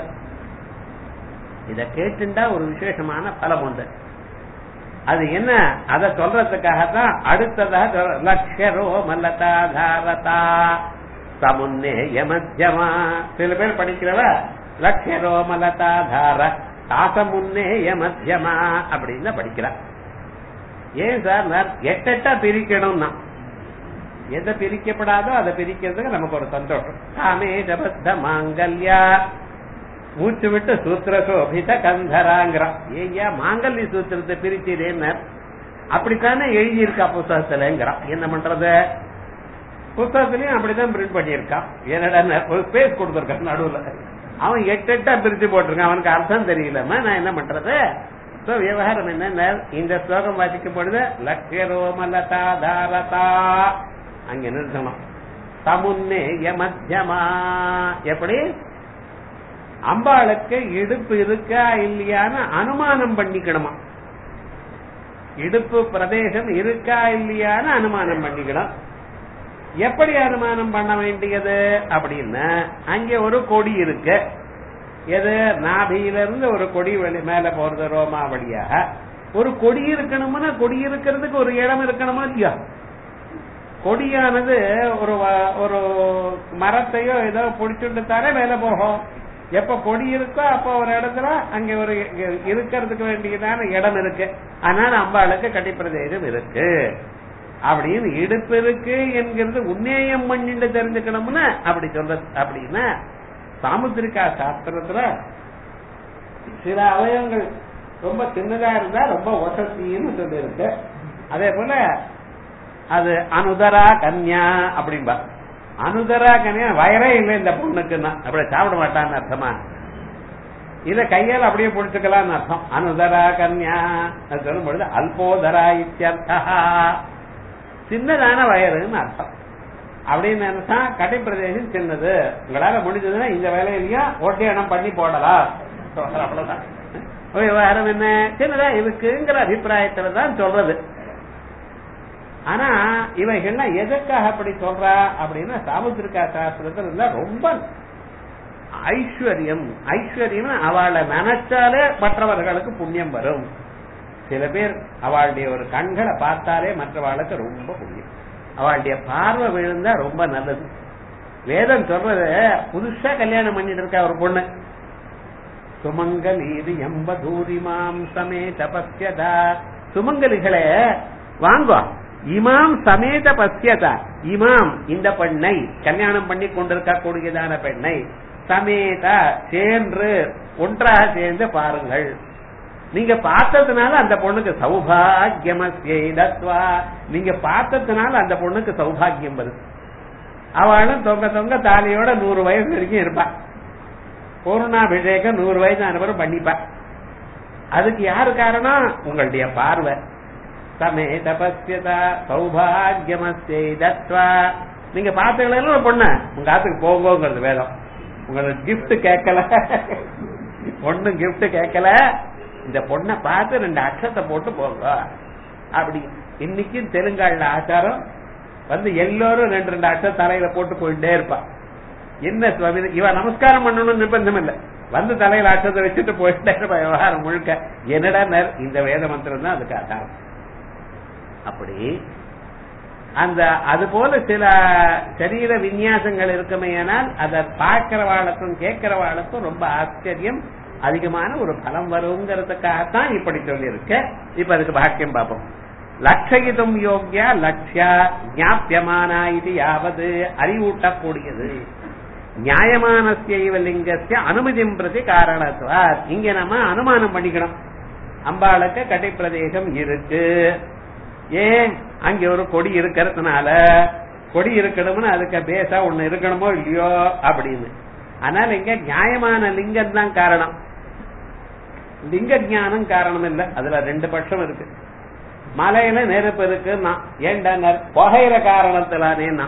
இத கேட்டுண்டா ஒரு விசேஷமான பலம் உண்டு அது என்ன அத சொல்றதுக்காகத்தான் அடுத்ததாக சொல்ற- லக்ஷரோ மல்லதா தாரதா சமுன்னேய மத்தியமா சில பேர் படிக்கிறவ லக்ஷரோ மலதா தார தாசமுன்னேய மத்தியமா அப்படின்னு தான் படிக்கிறா ஏன் சார் நான் எட்டெட்டா பிரிக்கணும்னா எதை பிரிக்கப்படாதோ அதை பிரிக்கிறதுக்கு நமக்கு ஒரு சந்தோஷம் காமே ஜபத்த மாங்கல்யா மூச்சு விட்டு சூத்திர சோபித கந்தராங்கிறான் ஏய்யா மாங்கல்ய சூத்திரத்தை பிரிச்சதேன்னு அப்படித்தானே எழுதியிருக்கா புத்தகத்துலங்கிறான் என்ன பண்றது புத்தகத்திலயும் அப்படிதான் பிரிண்ட் பண்ணியிருக்கான் என்னடா ஒரு ஸ்பேஸ் கொடுத்திருக்கான் நடுவுல அவன் எட்டு எட்டா பிரிச்சு போட்டிருக்கான் அவனுக்கு அர்த்தம் தெரியலமா நான் என்ன பண்றது சோ விவகாரம் என்ன இந்த ஸ்லோகம் வாசிக்கும் பொழுது லட்சிய ரோமலதா தாரதா அங்க நிறுத்தணும் சமுன்னேய மத்தியமா எப்படி அம்பாளுக்கு இடுப்பு இருக்கா இல்லையான்னு அனுமானம் பண்ணிக்கணுமா இடுப்பு பிரதேசம் இருக்கா இல்லையான்னு அனுமானம் பண்ணிக்கணும் எப்படி அனுமானம் பண்ண வேண்டியது அப்படின்னா அங்கே ஒரு கொடி இருக்கு எது நாபியிலிருந்து ஒரு கொடி வெளி மேல போறது ரோமா வழியாக ஒரு கொடி இருக்கணும்னா கொடி இருக்கிறதுக்கு ஒரு இடம் இருக்கணுமா இல்லையா கொடியானது ஒரு வ- ஒரு மரத்தையோ ஏதோ பிடிச்சுட்டு தானே மேல போகும் எப்ப கொடி இருக்கோ அப்ப ஒரு இடத்துல அங்க ஒரு இ- இருக்கிறதுக்கு வேண்டியதான இடம் இருக்கு அதனால அம்பாளுக்கு கட்டிப்பிரதேசம் இருக்கு அப்படின்னு இடுப்பு இருக்கு என்கிறது உன்னேயம் பண்ணிட்டு தெரிஞ்சுக்கணும்னு அப்படி சொல்றது அப்படின்னா சாமுத்திரிகா சாஸ்திரத்துல சில அவயவங்கள் ரொம்ப சின்னதா இருந்தா ரொம்ப வசதின்னு சொல்லியிருக்கு அதே போல அது அனுதரா கன்யா அப்படின்பா அனுதரா கன்யா வயரே இல்லை இந்த பொண்ணுக்குன்னா அப்படி சாப்பிட மாட்டான்னு அர்த்தமா இத கையால் அப்படியே பிடிச்சுக்கலாம்னு அர்த்தம் அனுதரா கன்யா அது சொல்லும் பொழுது அல்போதரா இத்தியர்த்தா சின்னதான வயறுன்னு அர்த்தம் அப்படின்னு நினைச்சா கடை பிரதேசம் சின்னது உங்களால முடிஞ்சதுன்னா இந்த வேலையிலயும் ஒட்டியானம் பண்ணி போடலாம் அவ்வளவுதான் விவகாரம் என்ன சின்னதா இருக்குங்கிற அபிப்பிராயத்துல தான் சொல்றது ஆனா இவைகள்லாம் எதற்காக அப்படி சொல்றா அப்படின்னா சாமுத்திரிகா சாஸ்திரத்துல இருந்தா ரொம்ப ஐஸ்வர்யம் ஐஸ்வர்யம் அவளை நினைச்சாலே மற்றவர்களுக்கு புண்ணியம் வரும் சில பேர் அவளுடைய ஒரு கண்களை பார்த்தாலே மற்றவாளுக்கு ரொம்ப புண்ணியம் அவளுடைய பார்வை விழுந்தா ரொம்ப நல்லது வேதம் சொல்றது புதுசா கல்யாணம் பண்ணிட்டு இருக்கா ஒரு பொண்ணு சுமங்கலீது எம்ப தூரிமாம் சமேத பசியதா சுமங்கலிகளே வாங்கோ இமாம் சமேத பசியதா இமாம் இந்த பெண்ணை கல்யாணம் பண்ணி கொண்டிருக்க கூடியதான பெண்ணை சமேத சேர்ந்து ஒன்றாக சேர்ந்து பாருங்கள் நீங்க பார்த்ததுனால அந்த பொண்ணுக்கு சௌபாகியமஸ்யைதத்வா நீங்க பார்த்ததுனால அந்த பொண்ணுக்கு சௌபாகியம் வருது அவளும் தொங்க தொங்க தாலியோட நூறு வயசு வரைக்கும் இருப்பா பூர்ணாபிஷேகம் நூறு வயசு அனுபவம் பண்ணிப்பா அதுக்கு யாரு காரணம் உங்களுடைய பார்வை சமே தபஸ்யதா சௌபாகியமஸ்யைதத்வா நீங்க பார்த்தீங்களா ஒரு பொண்ணு உங்க ஆத்துக்கு போங்கோங்கிறது வேதம் உங்களுக்கு gift கேட்கல ஒண்ணும் gift கேட்கல இந்த பொண்ணை பார்த்து ரெண்டு அக்ஷத்தை போட்டு போங்க அப்படி இன்னைக்கும் தெலுங்காடுல ஆச்சாரம் வந்து எல்லோரும் ரெண்டு ரெண்டு அக்ஷம் தலையில போட்டு போயிட்டே இருப்பா என்ன சுவாமி இது? இவ நமஸ்காரம் பண்ணணும்னு நிர்பந்தம் இல்ல வந்து தலையில அக்ஷத்தை வச்சுட்டு போயிட்டே இருப்பா விவகாரம் முழுக்க என்னடா நர் இந்த வேத மந்திரம் தான் அதுக்கு ஆதாரம் அப்படி அந்த அது போல சில சரீர விநியாசங்கள் இருக்குமேயானால் அதை பார்க்கிறவாளுக்கும் கேட்கிறவாளுக்கும் ரொம்ப ஆச்சரியம் அதிகமான ஒரு பலம் வருங்கிறதுக்காகத்தான் இப்படி சொல்லியிருக்க இப்ப அதுக்கு பாக்கியம் பார்ப்போம் லட்சயிதும் யோக்கியா லட்சியா ஞாபியமானா இது யாவது அறிவூட்டக்கூடியது நியாயமானஸ்யைவ லிங்கஸ்ய அனுமதியும் பிரதி காரணத்துவா இங்க நம்ம அனுமானம் பண்ணிக்கணும் அம்பாளுக்கு கட்டை பிரதேசம் இருக்கு ஏன் அங்க ஒரு கொடி இருக்கிறதுனால கொடி இருக்கணும்னு அதுக்கு பேசா ஒண்ணு இருக்கணுமோ இல்லையோ அப்படின்னு அதனால இங்க நியாயமான லிங்கம் தான் காரணம் லிங்க ஞானம் காரணம் இல்ல அதுல ரெண்டு பட்சம் இருக்கு மலையில நெருப்பு இருக்குன்னா ஏண்டா நெரு- புகையிற காரணத்திலானேன்னா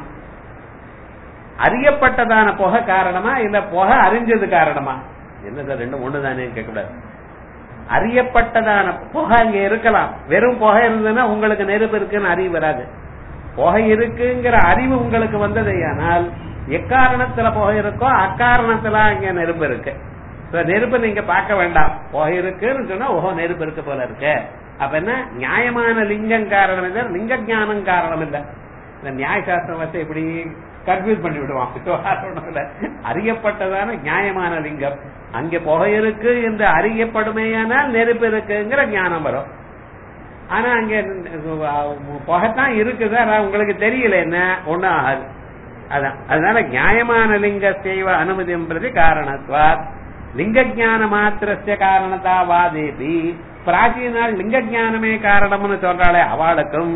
அறியப்பட்டதான புகை காரணமா இல்ல புகை அறிஞ்சது காரணமா என்ன சார் ரெண்டும் ஒண்ணுதானே கேட்கக்கூடாது அறியப்பட்டதான புகை அங்க இருக்கலாம் வெறும் புகை இருந்ததுன்னா உங்களுக்கு நெருப்பு இருக்குன்னு அறிவு வராது புகை இருக்குங்கிற அறிவு உங்களுக்கு வந்ததையானால் எக்காரணத்துல புகை இருக்கோ அக்காரணத்துல அங்க நெருப்பு இருக்கு So, நெருப்பு நீங்க பார்க்க வேண்டாம் புகை இருக்குன்னு சொன்னா ஓஹோ நெருப்பு இருக்கு போல இருக்கு அப்ப என்ன நியாயமான லிங்கம் காரணம் இல்ல லிங்க ஞானம் காரணம் இல்ல இந்த நியாயசாஸ்திரம் வச்சு இப்படி கன்ஃபியூஸ் பண்ணி விடுவான் விவகாரம் ஒண்ணும் இல்ல. அறியப்பட்டதான நியாயமான லிங்கம் அங்க புகை இருக்கு என்று அறியப்படுமேயானால் நெருப்பு இருக்குங்கிற ஞானம் வரும் ஆனா அங்க புகைத்தான் இருக்குது ஆனா உங்களுக்கு தெரியல என்ன ஒண்ணும் ஆகாது அதான் அதனால நியாயமான லிங்க செய்வ அனுமதியும் பிரதி காரணத்வாத் லிங்க ஜான மாத்திரஸ்ய காரணத்தா வாதேபி பிராச்சீனால் லிங்க ஜானமே காரணம்னு சொல்றாளே அவளுக்கும்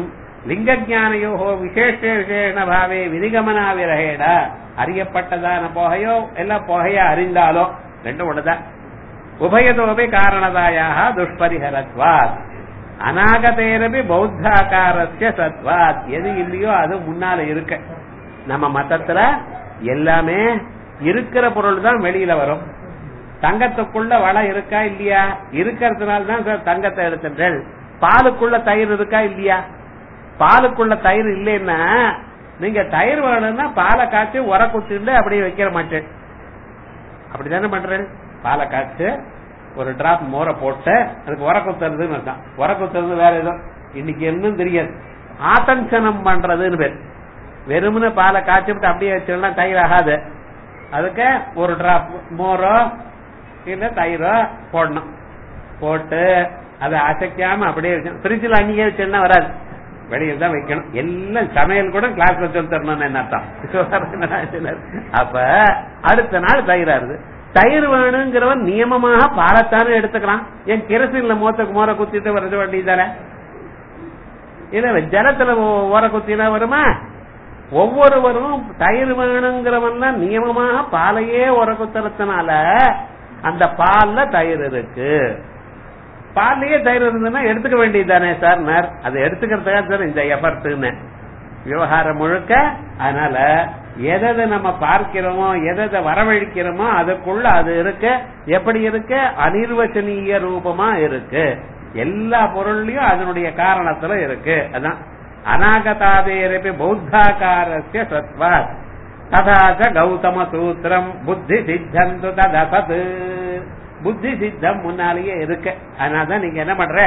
லிங்கஜானையோ விசேஷ விசேஷ பாவே விதிகமனா விரகேட அறியப்பட்டதான புகையோ எல்லாம் புகைய அறிந்தாலோ ரெண்டும் ஒண்ணுதான் உபயதோபி காரணதாயாக துஷ்பரிஹரத்வாத் அநாகதேரபி பௌத்தாகாரஸ்ய சத்வாத் எது இல்லையோ அது முன்னால இருக்கு நம்ம மதத்துல எல்லாமே இருக்கிற பொருள் தான் வெளியில வரும் தங்கத்துக்குள்ள வளம் இருக்கா இல்லையா இருக்கிறதுனால தான் சார் தங்கத்தை எடுத்துட்டேன் பாலுக்குள்ள தயிர் இருக்கா இல்லையா பாலுக்குள்ள தயிர் இல்லைன்னா நீங்க தயிர் வேணும்னா பாலை காய்ச்சி உர குத்திட்டு அப்படியே வைக்கிற மாட்டேன் அப்படித்தானே பண்றேன் பாலை காய்ச்சி ஒரு டிராப் மோரை போட்டு அதுக்கு உர குத்துறதுன்னு அர்த்தம் உர குத்துறது வேற ஏதோ இன்னைக்கு என்னன்னு தெரியாது ஆத்தஞ்சனம் பண்றதுன்னு பேர் வெறுமனே பாலை காய்ச்சி விட்டு அப்படியே வச்சோம்னா தயிர் ஆகாது அதுக்கு ஒரு டிராப் மோரோ இல்ல தயிரோ போடணும் போட்டு அதை அசைக்காம அப்படியே வச்சோம் ஃப்ரிட்ஜில் அங்கேயே வச்சோம்னா வராது வெளியே தான் வைக்கணும் எல்லாம் சமையல் கூட கிளாஸ்ல சொல்லி தரணும்னு என்ன அர்த்தம் அப்ப அடுத்த நாள் தயிராருது தயிர் வேணுங்கிறவன் நியமமாக பாலத்தானே எடுத்துக்கிறான் என் கிரசின்ல மோத்துக்கு மோர குத்திட்டு வருது வண்டி தானே இல்ல ஜலத்துல ஓர குத்தினா வருமா ஒவ்வொருவரும் தயிர் வேணுங்கிறவன் தான் நியமமாக பாலையே உர குத்துறதுனால அந்த பால்ல தயிர் இருக்கு பால்லயே தயிர் இருந்ததுன்னா எடுத்துக்க வேண்டியது தானே சார் நேர் அதை எடுத்துக்கிறதுக்காக சார் இந்த எஃபர்ட்னு விவகாரம் முழுக்க அதனால எதை நம்ம பார்க்கிறோமோ எதை வரவழைக்கிறோமோ அதுக்குள்ள அது இருக்கு எப்படி இருக்கு அனிர்வச்சனீய ரூபமா இருக்கு எல்லா பொருள்லயும் அதனுடைய காரணத்துல இருக்கு அதான் அநாகதாதேரபி பௌத்தாகாரஸ்ய சத்வாத் ததாச்ச கௌதம சூத்திரம் புத்தி சித்தந்து ததசத் புத்தி சித்தம் முன்னாலேயே இருக்கு அதனாலதான் நீங்க என்ன பண்ற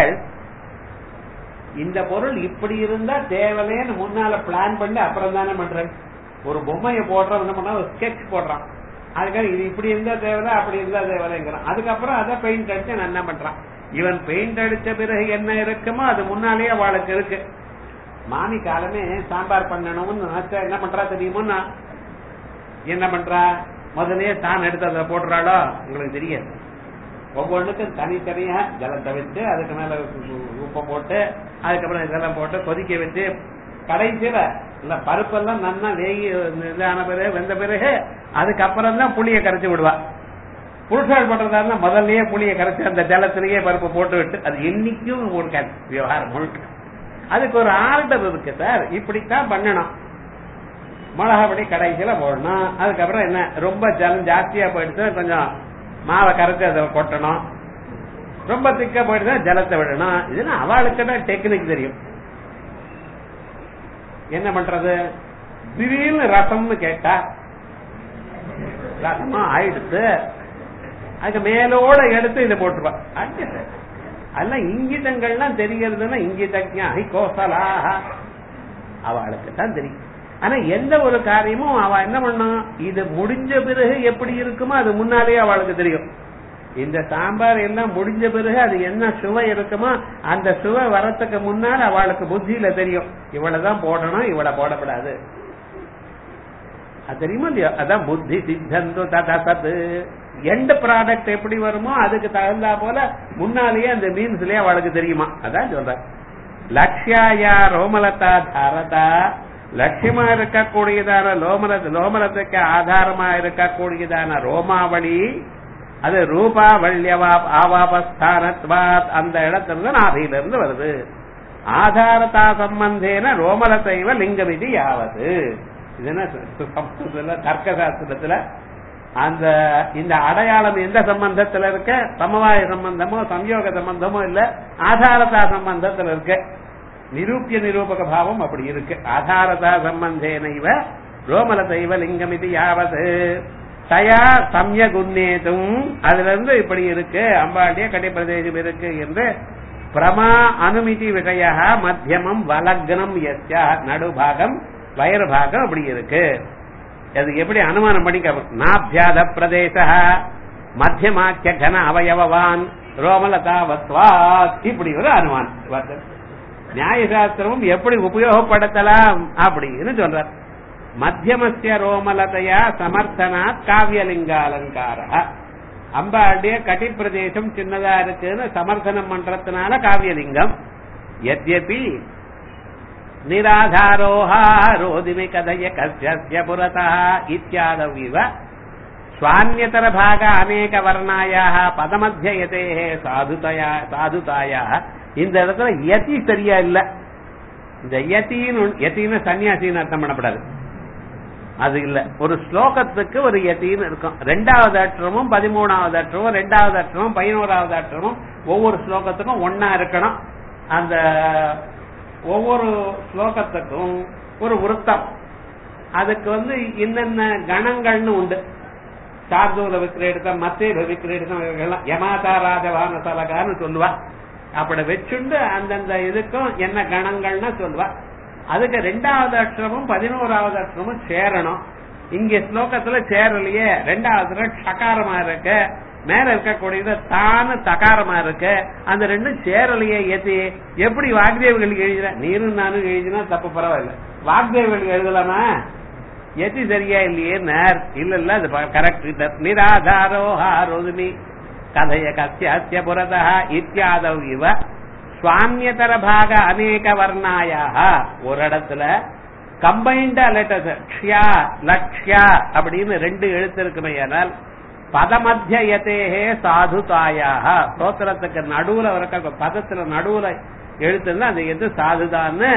இந்த பொருள் இப்படி இருந்தா தேவையில்லைன்னு முன்னால பிளான் பண்ணி அப்புறம் தானே பண்றேன் ஒரு பொம்மையை போடுறோம் என்ன பண்ணா ஒரு ஸ்கெட்ச் போடுறான் அதுக்காக இது இப்படி இருந்தா தேவையில்ல அப்படி இருந்தா தேவையில்லைங்கிறான் அதுக்கப்புறம் அதை பெயிண்ட் அடிச்சு நான் என்ன பண்றான் இவன் பெயிண்ட் அடிச்ச பிறகு என்ன இருக்குமோ அது முன்னாலேயே அவளுக்கு இருக்கு மாமி காலமே சாம்பார் பண்ணணும்னு நினைச்சா என்ன பண்றா தெரியுமோன்னா என்ன பண்றா முதல்லயே தான் எடுத்து அதை போடுறாளோ உங்களுக்கு தெரியாது ஒவ்வொன்றுக்கும் தனித்தனியா ஜலத்தை வச்சு அதுக்கு மேல உப்பை போட்டு அதுக்கப்புறம் இதெல்லாம் போட்டு கொதிக்க வச்சு கடைசியில இல்ல பருப்பெல்லாம் நன்னா வேகி இதான பிறகு வெந்த பிறகு அதுக்கப்புறம் தான் புளியை கரைச்சி விடுவா புருஷால் பண்றதா இருந்தா முதல்லயே புளியை கரைச்சி அந்த ஜலத்திலேயே பருப்பு போட்டு விட்டு அது என்னைக்கும் ஒரு விவகாரம் முழுக்க அதுக்கு ஒரு ஆர்டர் இருக்கு சார் இப்படித்தான் பண்ணணும் மிளகாப்படி கடைசியில போடணும் அதுக்கப்புறம் என்ன ரொம்ப ஜலம் ஜாஸ்தியா போயிடுச்சு கொஞ்சம் மாவை கரைச்சி அதை கொட்டணும் ரொம்ப திக்கா போயிடுச்சு ஜலத்தை விடணும் இதெல்லாம் அவளுக்கு தான் டெக்னிக் தெரியும் என்ன பண்றது திடீர்னு ரசம்னு கேட்டா ரசமா ஆயிடுச்சு அதுக்கு மேலோட எடுத்து இதை போட்டுருப்பா அதெல்லாம் இங்கிதங்கள்லாம் தெரியறதுன்னா இங்கிதஜா கோசலாக அவளுக்கு தான் தெரியும் ஆனா எந்த ஒரு காரியமும் அவ என்ன பண்ணும் இது முடிஞ்ச பிறகு எப்படி இருக்குமோ அது முன்னாலேயே அவளுக்கு தெரியும் இந்த சாம்பார் எல்லாம் முடிஞ்ச பிறகு அது என்ன சுவை இருக்குமோ அந்த சுவை வரத்துக்கு முன்னால் அவளுக்கு புத்தியில தெரியும் இவ்வளவுதான் போடணும் இவ்வளவு போடக்கூடாது அது தெரியுமா இல்லையா அதான் புத்தி சித்தந்து ததசத்து எண்ட் ப்ராடக்ட் எப்படி வருமோ அதுக்கு தகுந்தா போல முன்னாலேயே அந்த மீன்ஸ்லயே அவளுக்கு தெரியுமா அதான் சொல்ற லக்ஷாயா ரோமலதா தாரதா லட்சியமா இருக்கக்கூடியதான லோமல லோமலத்துக்கு ஆதாரமா இருக்கக்கூடியதான ரோமாவளி அது ரூபாவல்யவா ஆவாபஸ்தானத்வாத் அந்த இடத்துல நாபியில இருந்து வருது ஆதாரதா சம்பந்தேன ரோமலத்தைவ லிங்கமிதி யாவது இது என்ன சம்ஸ்கிருதத்துல தர்க்க சாஸ்திரத்துல அந்த இந்த அடையாளம் எந்த சம்பந்தத்துல இருக்க சமவாய சம்பந்தமோ சம்யோக சம்பந்தமோ இல்ல ஆதாரதா சம்பந்தத்துல இருக்கு நிரூபிய நிரூபக பாவம் அப்படி இருக்கு ஆதாரதா சம்பந்தேன இவ ரோமலதைவ லிங்கம் இது யாவது தயா சமயகுன்னேதும் அதுல இருந்து இப்படி இருக்கு அம்பாண்டிய கடிப்பிரதேசம் இருக்கு என்று பிரமா அனுமதி விஷய மத்தியமம் வலக்னம் எஸ்யா நடுபாகம் வயர் பாகம் அப்படி இருக்கு அது எப்படி அனுமானம் பண்ணிக்க நாபியாத பிரதேச மத்தியமாக்கிய கன அவயவவான் ரோமலதாவத்வாத் இப்படி ஒரு அனுமானம் நியாயசாஸ்திரமும் எப்படி உபயோகப்படுத்தலாம் அப்படின்னு சொல்றார் மத்தியமஸ்ய ரோமலதையா சமர்த்தனாத் காவியலிங்க அலங்கார அம்பாண்டிய கட்டி பிரதேசம் சின்னதா இருக்குன்னு சமர்த்தனம் பண்றதுனால காவியலிங்கம் எத்யபி निराधारोहारोदिमि कथय कस्य पुरतः इत्यादविव स्वान्यतरभाग अनेकवर्णायाः पदमध्ययतेः சாதுதயா சாதுதாயாக இந்த இடத்துல யதி சரியா இல்ல இந்த யத்தின்னு யத்தின்னு சன்னியாசின்னு அர்த்தம் பண்ணப்படாது அது இல்ல ஒரு ஸ்லோகத்துக்கு ஒரு யத்தின்னு இருக்கும் ரெண்டாவது அற்றமும் பதிமூணாவது அற்றமும் ரெண்டாவது அற்றமும் பதினோராவது அற்றமும் ஒவ்வொரு ஸ்லோகத்துக்கும் ஒன்னா இருக்கணும் அந்த ஒவ்வொரு ஸ்லோகத்துக்கும் ஒரு விருத்தம் அதுக்கு வந்து என்னென்ன கணங்கள்னு உண்டு சார்தூல விக்கிரேடுத்தம் மத்தேப விக்கிரேடுத்தம் இவர்கள்லாம் யமாதா ராஜவான சலகான்னு சொல்லுவா அப்படி வச்சுண்டு அந்தந்த இதுக்கும் என்ன கணங்கள்னு சொல்லுவா அதுக்கு ரெண்டாவது அக்ஷரமும் பதினோராவது அக்ஷரமும் சேரணும் இங்க ஸ்லோகத்துல சேரலையே ரெண்டாவது சகாரமா இருக்கு மேல இருக்கக்கூடியது தானு தகாரமா இருக்கு அந்த ரெண்டும் சேரலையே எத்தி எப்படி வாக்தேவிகளுக்கு எழுதுற நீரும் நானும் எழுதினா தப்பு பரவாயில்ல வாக்தேவிகளுக்கு எழுதலாமா எத்தி சரியா இல்லையே நேர் இல்ல இல்ல அது கரெக்ட் நிராதாரோஹாரோதுமி கதைய கசிய புரதா இத்தியாதவ் இவ சுவாமியதர பாக அநேக வர்ணாயாக ஒரு இடத்துல கம்பைண்டா லெட்டர்ஸ் க்ஷியா லக்ஷ்யா அப்படின்னு ரெண்டு எழுத்து இருக்குமே ஆனால் பதமத்தியத்தேகே சாதுதாயாக ஸ்தோத்திரத்துக்கு நடுவுல இருக்க பதத்துல நடுவுல எழுத்துன்னா அந்த எது சாதுதான்னு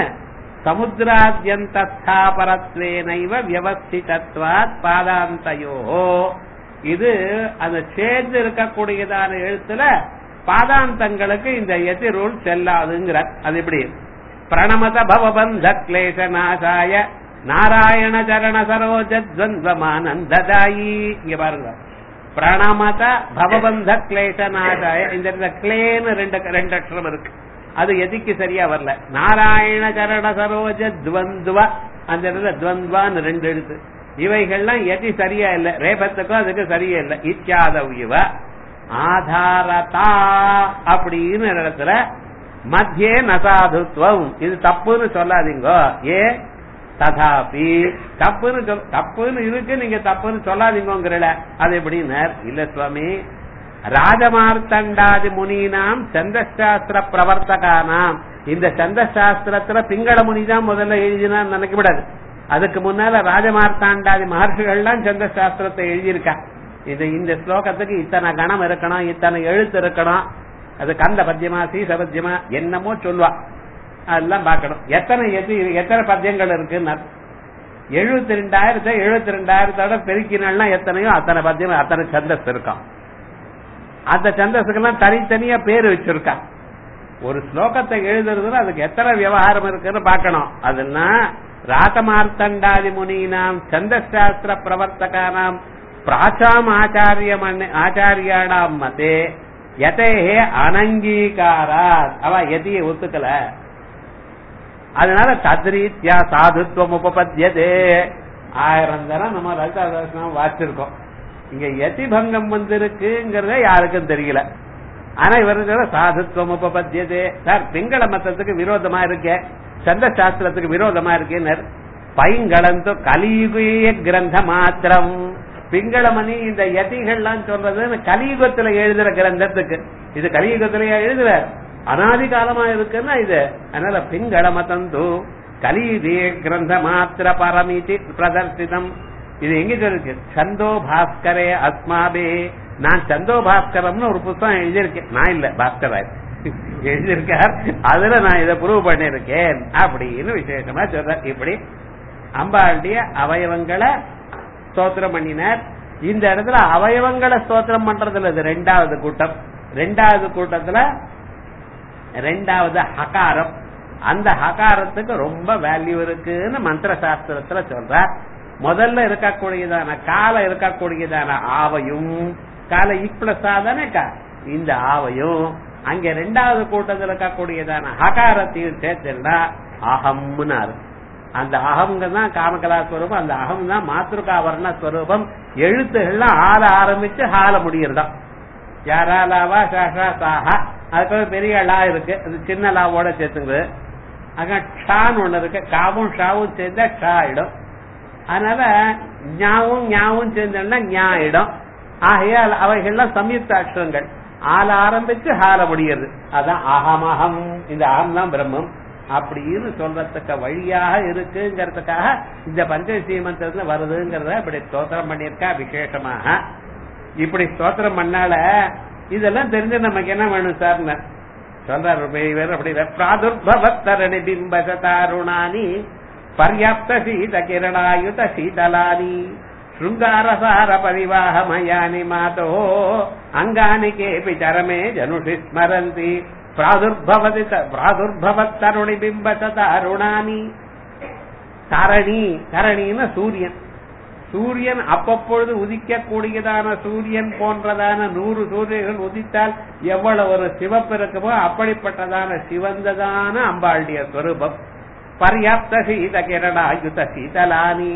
சமுத்திராத்யந்தாபரத்வேனைவ வியவஸ்திதத்வாத் பாதாந்தயோ இது அந்த சேர்ந்து இருக்கக்கூடியதான எழுத்துல பாதாந்தங்களுக்கு இந்த எதி ரூல் செல்லாதுங்கிற அது எப்படி பிரணமத பவபந்த கிளேச நாசாய நாராயண சரண சரோஜத்வந்தமானந்ததாயி இங்க பாருங்க பிரணமத பவபந்த கிளேச நாசாய இந்த இடத்துல கிளேன்னு ரெண்டு ரெண்டு அக்ஷரம் இருக்கு அது எதிக்கு சரியா வரல நாராயண சரண சரோஜ துவந்துவ அந்த இடத்துல துவந்த்வான்னு ரெண்டு எழுத்து இவைகள்லாம் எதி சரியா இல்ல ரேபத்துக்கும் அதுக்கு சரியா இல்ல இத்தியாதவ் இவ ஆதாரதா அப்படின்னு இடத்துல மத்தியே நசாதுத்வம் இது தப்புன்னு சொல்லாதீங்க ஏ ததாபி தப்புன்னு சொல் தப்புன்னு இருக்கு நீங்க தப்புன்னு சொல்லாதீங்கிறல அது எப்படின்னு இல்ல சுவாமி ராஜமார்த்தண்டாதி முனினாம் சந்தசாஸ்திர பிரவர்த்தகானாம் இந்த சந்தசாஸ்திரத்துல பிங்கள முனி தான் முதல்ல எழுதினான்னு நினைக்க விடாது அதுக்கு முன்னால ராஜமார்த்தாண்டாதி மகர்ஷிகள்லாம் சந்தசாஸ்திரத்தை எழுதியிருக்கா இது இந்த ஸ்லோகத்துக்கு இத்தனை கணம் இருக்கணும் இத்தனை எழுத்து இருக்கணும் அது கந்த பத்தியமா சீச பத்தியமா என்னமோ சொல்லுவா அதெல்லாம் பார்க்கணும் எத்தனை எது எத்தனை பத்தியங்கள் இருக்குன்னு எழுபத்தி ரெண்டாயிரத்தை எழுபத்தி ரெண்டாயிரத்தோட பெருக்கினா எத்தனையோ அத்தனை பத்தியம் அத்தனை சந்தஸ் இருக்கான் அந்த சந்தஸுக்கெல்லாம் தனித்தனியா பேர் வச்சிருக்கா ஒரு ஸ்லோகத்தை எழுதுறதுல அதுக்கு எத்தனை விவகாரம் இருக்குன்னு பார்க்கணும் அதுன்னா ராதமார்த்தண்டாதி முனீனாம் சந்தசாஸ்திர பிரவர்த்தகானாம் பிராச்சாம் ஆச்சாரியம் ஆச்சாரியாடாம் மதே எதேஹே அனங்கீகாராத் அவ எதைய ஒத்துக்கல அதனால தத்ரீத்யா சாதுத்வம் உபபத்தியதே ஆயிரம் தரம் நம்ம லலிதா தரிசனம் வாசிச்சிருக்கோம் இங்க யதி பங்கம் வந்திருக்குங்கிறத யாருக்கும் தெரியல ஆனா இவருக்கு சாதுத்வம் உபபத்தியதே சார் பிங்கள மத்தத்துக்கு விரோதமா இருக்கே சந்த சாஸ்திரத்துக்கு விரோதமா இருக்கேன்னு பைங்களந்தோ கலியுகிய கிரந்த மாத்திரம் பிங்களமணி இந்த யதிகள்லாம் சொல்றது கலியுகத்துல எழுதுற கிரந்தத்துக்கு இது கலியுகத்திலேயே எழுதுற அனாதி காலமா இருக்குன்னா இது அதனால பிங்கள மதந்து கலியுகே கிரந்த மாத்திர பரமிதி பிரதர்சிதம் இது எங்க இருக்கு சந்தோ பாஸ்கரே அஸ்மாபே நான் சந்தோ பாஸ்கரம்னு ஒரு புத்தகம் எழுதியிருக்கேன் நான் இல்ல பாஸ்கராய் எழுதியிருக்கார் அதுல நான் இதை ப்ரூவ் பண்ணிருக்கேன் அப்படின்னு விசேஷமா சொல்றேன் இப்படி அம்பாளுடைய அவயவங்களை ஸ்தோத்திரம் பண்ணினார் இந்த இடத்துல அவயவங்களை ஸ்தோத்திரம் பண்றதுல இது ரெண்டாவது கூட்டம் ரெண்டாவது கூட்டத்துல ரெண்டாவது ஹகாரம் அந்த ஹகாரத்துக்கு ரொம்ப வேல்யூ இருக்குன்னு மந்திர சாஸ்திரத்துல சொல்றார் முதல்ல இருக்கக்கூடியதான கால இருக்கக்கூடியதான ஆவையும் கால இப்ளஸா தானே இந்த ஆவையும் அங்க ரெண்டாவது கூட்டத்தில் இருக்கக்கூடியதான ஹகாரத்தையும் சேர்த்துனா அகம்னு அந்த அகம்ங்க தான் காமகலா ஸ்வரூபம் அந்த அகம் தான் மாத்திருக்காவரண ஸ்வரூபம் எழுத்துகள்லாம் ஆள ஆரம்பிச்சு ஹால முடியறதாம் யாராலாவா சாஷா சாஹா அதுக்கு பெரிய லா இருக்கு அது சின்ன லாவோட சேர்த்துக்குது அங்க ஷான்னு ஒண்ணு இருக்கு காவும் ஷாவும் சேர்ந்தா ஷா ஆயிடும் அதனால ஞாவும் ஞாவும் சேர்ந்தா ஞா ஆயிடும் ஆகையால் அவைகள்லாம் சம்யுக்த அக்ஷரங்கள் ஆல ஆரம்பிச்சு ஹால முடிகிறது அதான் அகம் அகம் இந்த அகம் தான் பிரம்மம் அப்படின்னு சொல்றதுக்கு வழியாக இருக்குங்கிறதுக்காக இந்த பஞ்சசீ மந்திரத்துல வருதுங்கிறத இப்படி ஸ்தோத்திரம் பண்ணியிருக்கா விசேஷமாக இப்படி ஸ்தோத்திரம் பண்ணால இதெல்லாம் தெரிஞ்சு நமக்கு என்ன வேணும் சார் சொல்றாரு வேறு அப்படி பிராதுர்பவத்தரணி பிம்பசதாருணானி பர்யாப்த சீத கிரணாயுத சீதலானி శృంగారసార పరివాహమయాని మాతో అంగాని కేపి చరమే జనుషి స్మరంతి ప్రాదుర్భవతి ప్రాదుర్భవత్తరుణి బింబత தாருணானி தரணி தரணின்னு சூரியன் சூரியன் அப்பப்பொழுது உதிக்கக்கூடியதான சூரியன் போன்றதான நூறு சூரியர்கள் உதித்தால் எவ்வளவு ஒரு சிவப்பு இருக்குமோ அப்படிப்பட்டதான சிவந்ததான அம்பாளுடைய ஸ்வரூபம் பர்யாப்த சீத கிரணாயுத சீதலானி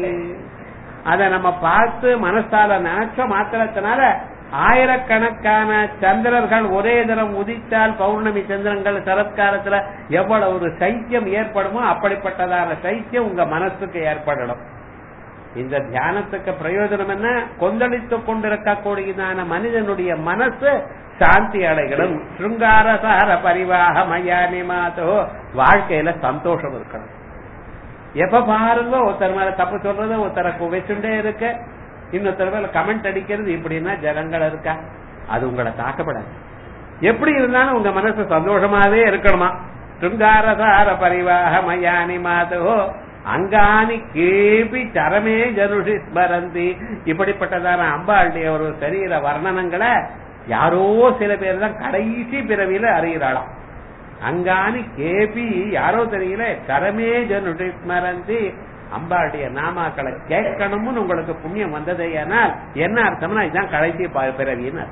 அதை நம்ம பார்த்து மனசால நினைச்ச மாத்திரத்தினால ஆயிரக்கணக்கான சந்திரர்கள் ஒரே தினம் உதித்தால் பௌர்ணமி சந்திரங்கள் சரத்காலத்துல எவ்வளவு ஒரு சைத்தியம் ஏற்படுமோ அப்படிப்பட்டதான சைத்தியம் உங்க மனசுக்கு ஏற்படணும் இந்த தியானத்துக்கு பிரயோஜனம் என்ன கொந்தளித்துக் கொண்டிருக்கக்கூடியதான மனிதனுடைய மனசு சாந்தி அடைகளும் சுருங்காரசார பரிவாக மயானி மாதோ வாழ்க்கையில சந்தோஷம் இருக்கணும் எப்ப பாருங்க ஒருத்தர் மேல தப்பு சொல்றது ஒருத்தரை வச்சுட்டே இருக்க இன்னொருத்தர் மேல கமெண்ட் அடிக்கிறது இப்படின்னா ஜனங்கள் இருக்கா அது உங்களை தாக்கப்படாது எப்படி இருந்தாலும் உங்க மனசு சந்தோஷமாவே இருக்கணுமா சுங்காரசார பரிவாக மயானி மாதோ அங்கானி கேபி சரமே ஜனுஷி ஸ்மரந்தி இப்படிப்பட்டதான அம்பாளுடைய ஒரு சரீர வர்ணனங்களை யாரோ சில பேர் தான் கடைசி பிறவியில அறிகிறாளாம் அங்கானி கேபி யாரோ தெரியல கரமே ஜனுஷி ஸ்மரந்தி அம்பாளுடைய நாமாக்களை கேட்கணும்னு உங்களுக்கு புண்ணியம் வந்ததே ஆனால் என்ன அர்த்தம்னா இதுதான் கடைசி பிறவின்னு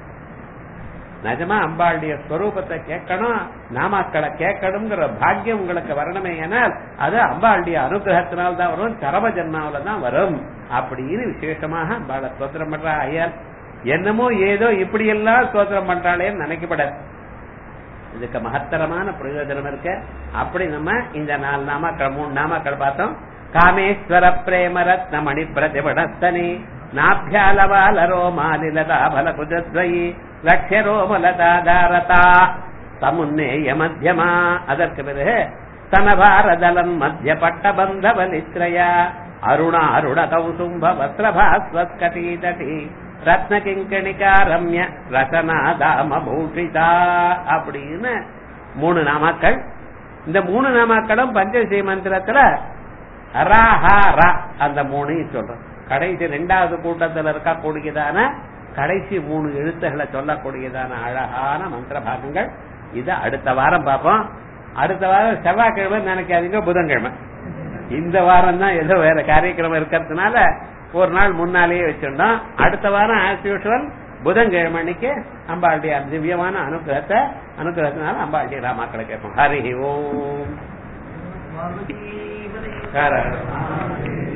நிஜமா அம்பாளுடைய ஸ்வரூபத்தை கேட்கணும் நாமாக்களை கேட்கணுங்கிற பாக்கியம் உங்களுக்கு வரணுமே ஏனால் அது அம்பாளுடைய அனுகிரகத்தினால் தான் வரும் சரவ ஜன்மாவில தான் வரும் அப்படின்னு விசேஷமாக அம்பாளை ஸ்தோத்திரம் பண்றா ஐயர் என்னமோ ஏதோ இப்படி எல்லாம் ஸ்தோத்திரம் பண்றாளேன்னு நினைக்கப்படாது இதுக்கு மகத்தரமான பிரயோஜனம் இருக்கு அப்படி நம்ம இந்த நாலு நாமாக்கள் மூணு நாமாக்கள் பார்த்தோம் காமேஸ்வர பிரேம ரத்ன மணி பிரதிபடஸ்தனி நாபியாலவாலரோ மாலிலதா பல குஜத்வயி லட்சரோமலதாதாரதா சமுன்னேய மத்தியமா அதற்கு பிறகு ஸ்தனபாரதலன் மத்திய பட்டபந்த வலித்ரயா அருண அருண கௌசும்ப வஸ்திரபாஸ்வத்கடீதடி ரத்ன கிங்கணிகா ரம்ய ரசனா தாம பூஷிதா அப்படின்னு மூணு நாமாக்கள் இந்த மூணு நாமாக்களும் பஞ்சசி மந்திரத்துல ரா அந்த மூணையும் சொல்றோம் கடைசி ரெண்டாவது கூட்டத்தில் இருக்கக்கூடியதான கடைசி மூணு எழுத்துக்களை சொல்லக்கூடியதான அழகான மந்திர பாகங்கள் இத அடுத்த வாரம் பார்ப்போம் அடுத்த வாரம் செவ்வாய்க்கிழமை நினைக்காதீங்க புதன்கிழமை இந்த வாரம் தான் ஏதோ வேற காரியக்கிரமம் இருக்கிறதுனால ஒரு நாள் முன்னாலேயே வச்சிருந்தோம் அடுத்த வாரம் ஆஸ் யூஷுவல் புதன்கிழமை அன்னைக்கு அம்பாளுடைய திவ்யமான அனுகிரகத்தை அனுகிரகத்தினால அம்பாளுடைய ராமாக்களை கேட்போம் ஹரி ஓம் ஹர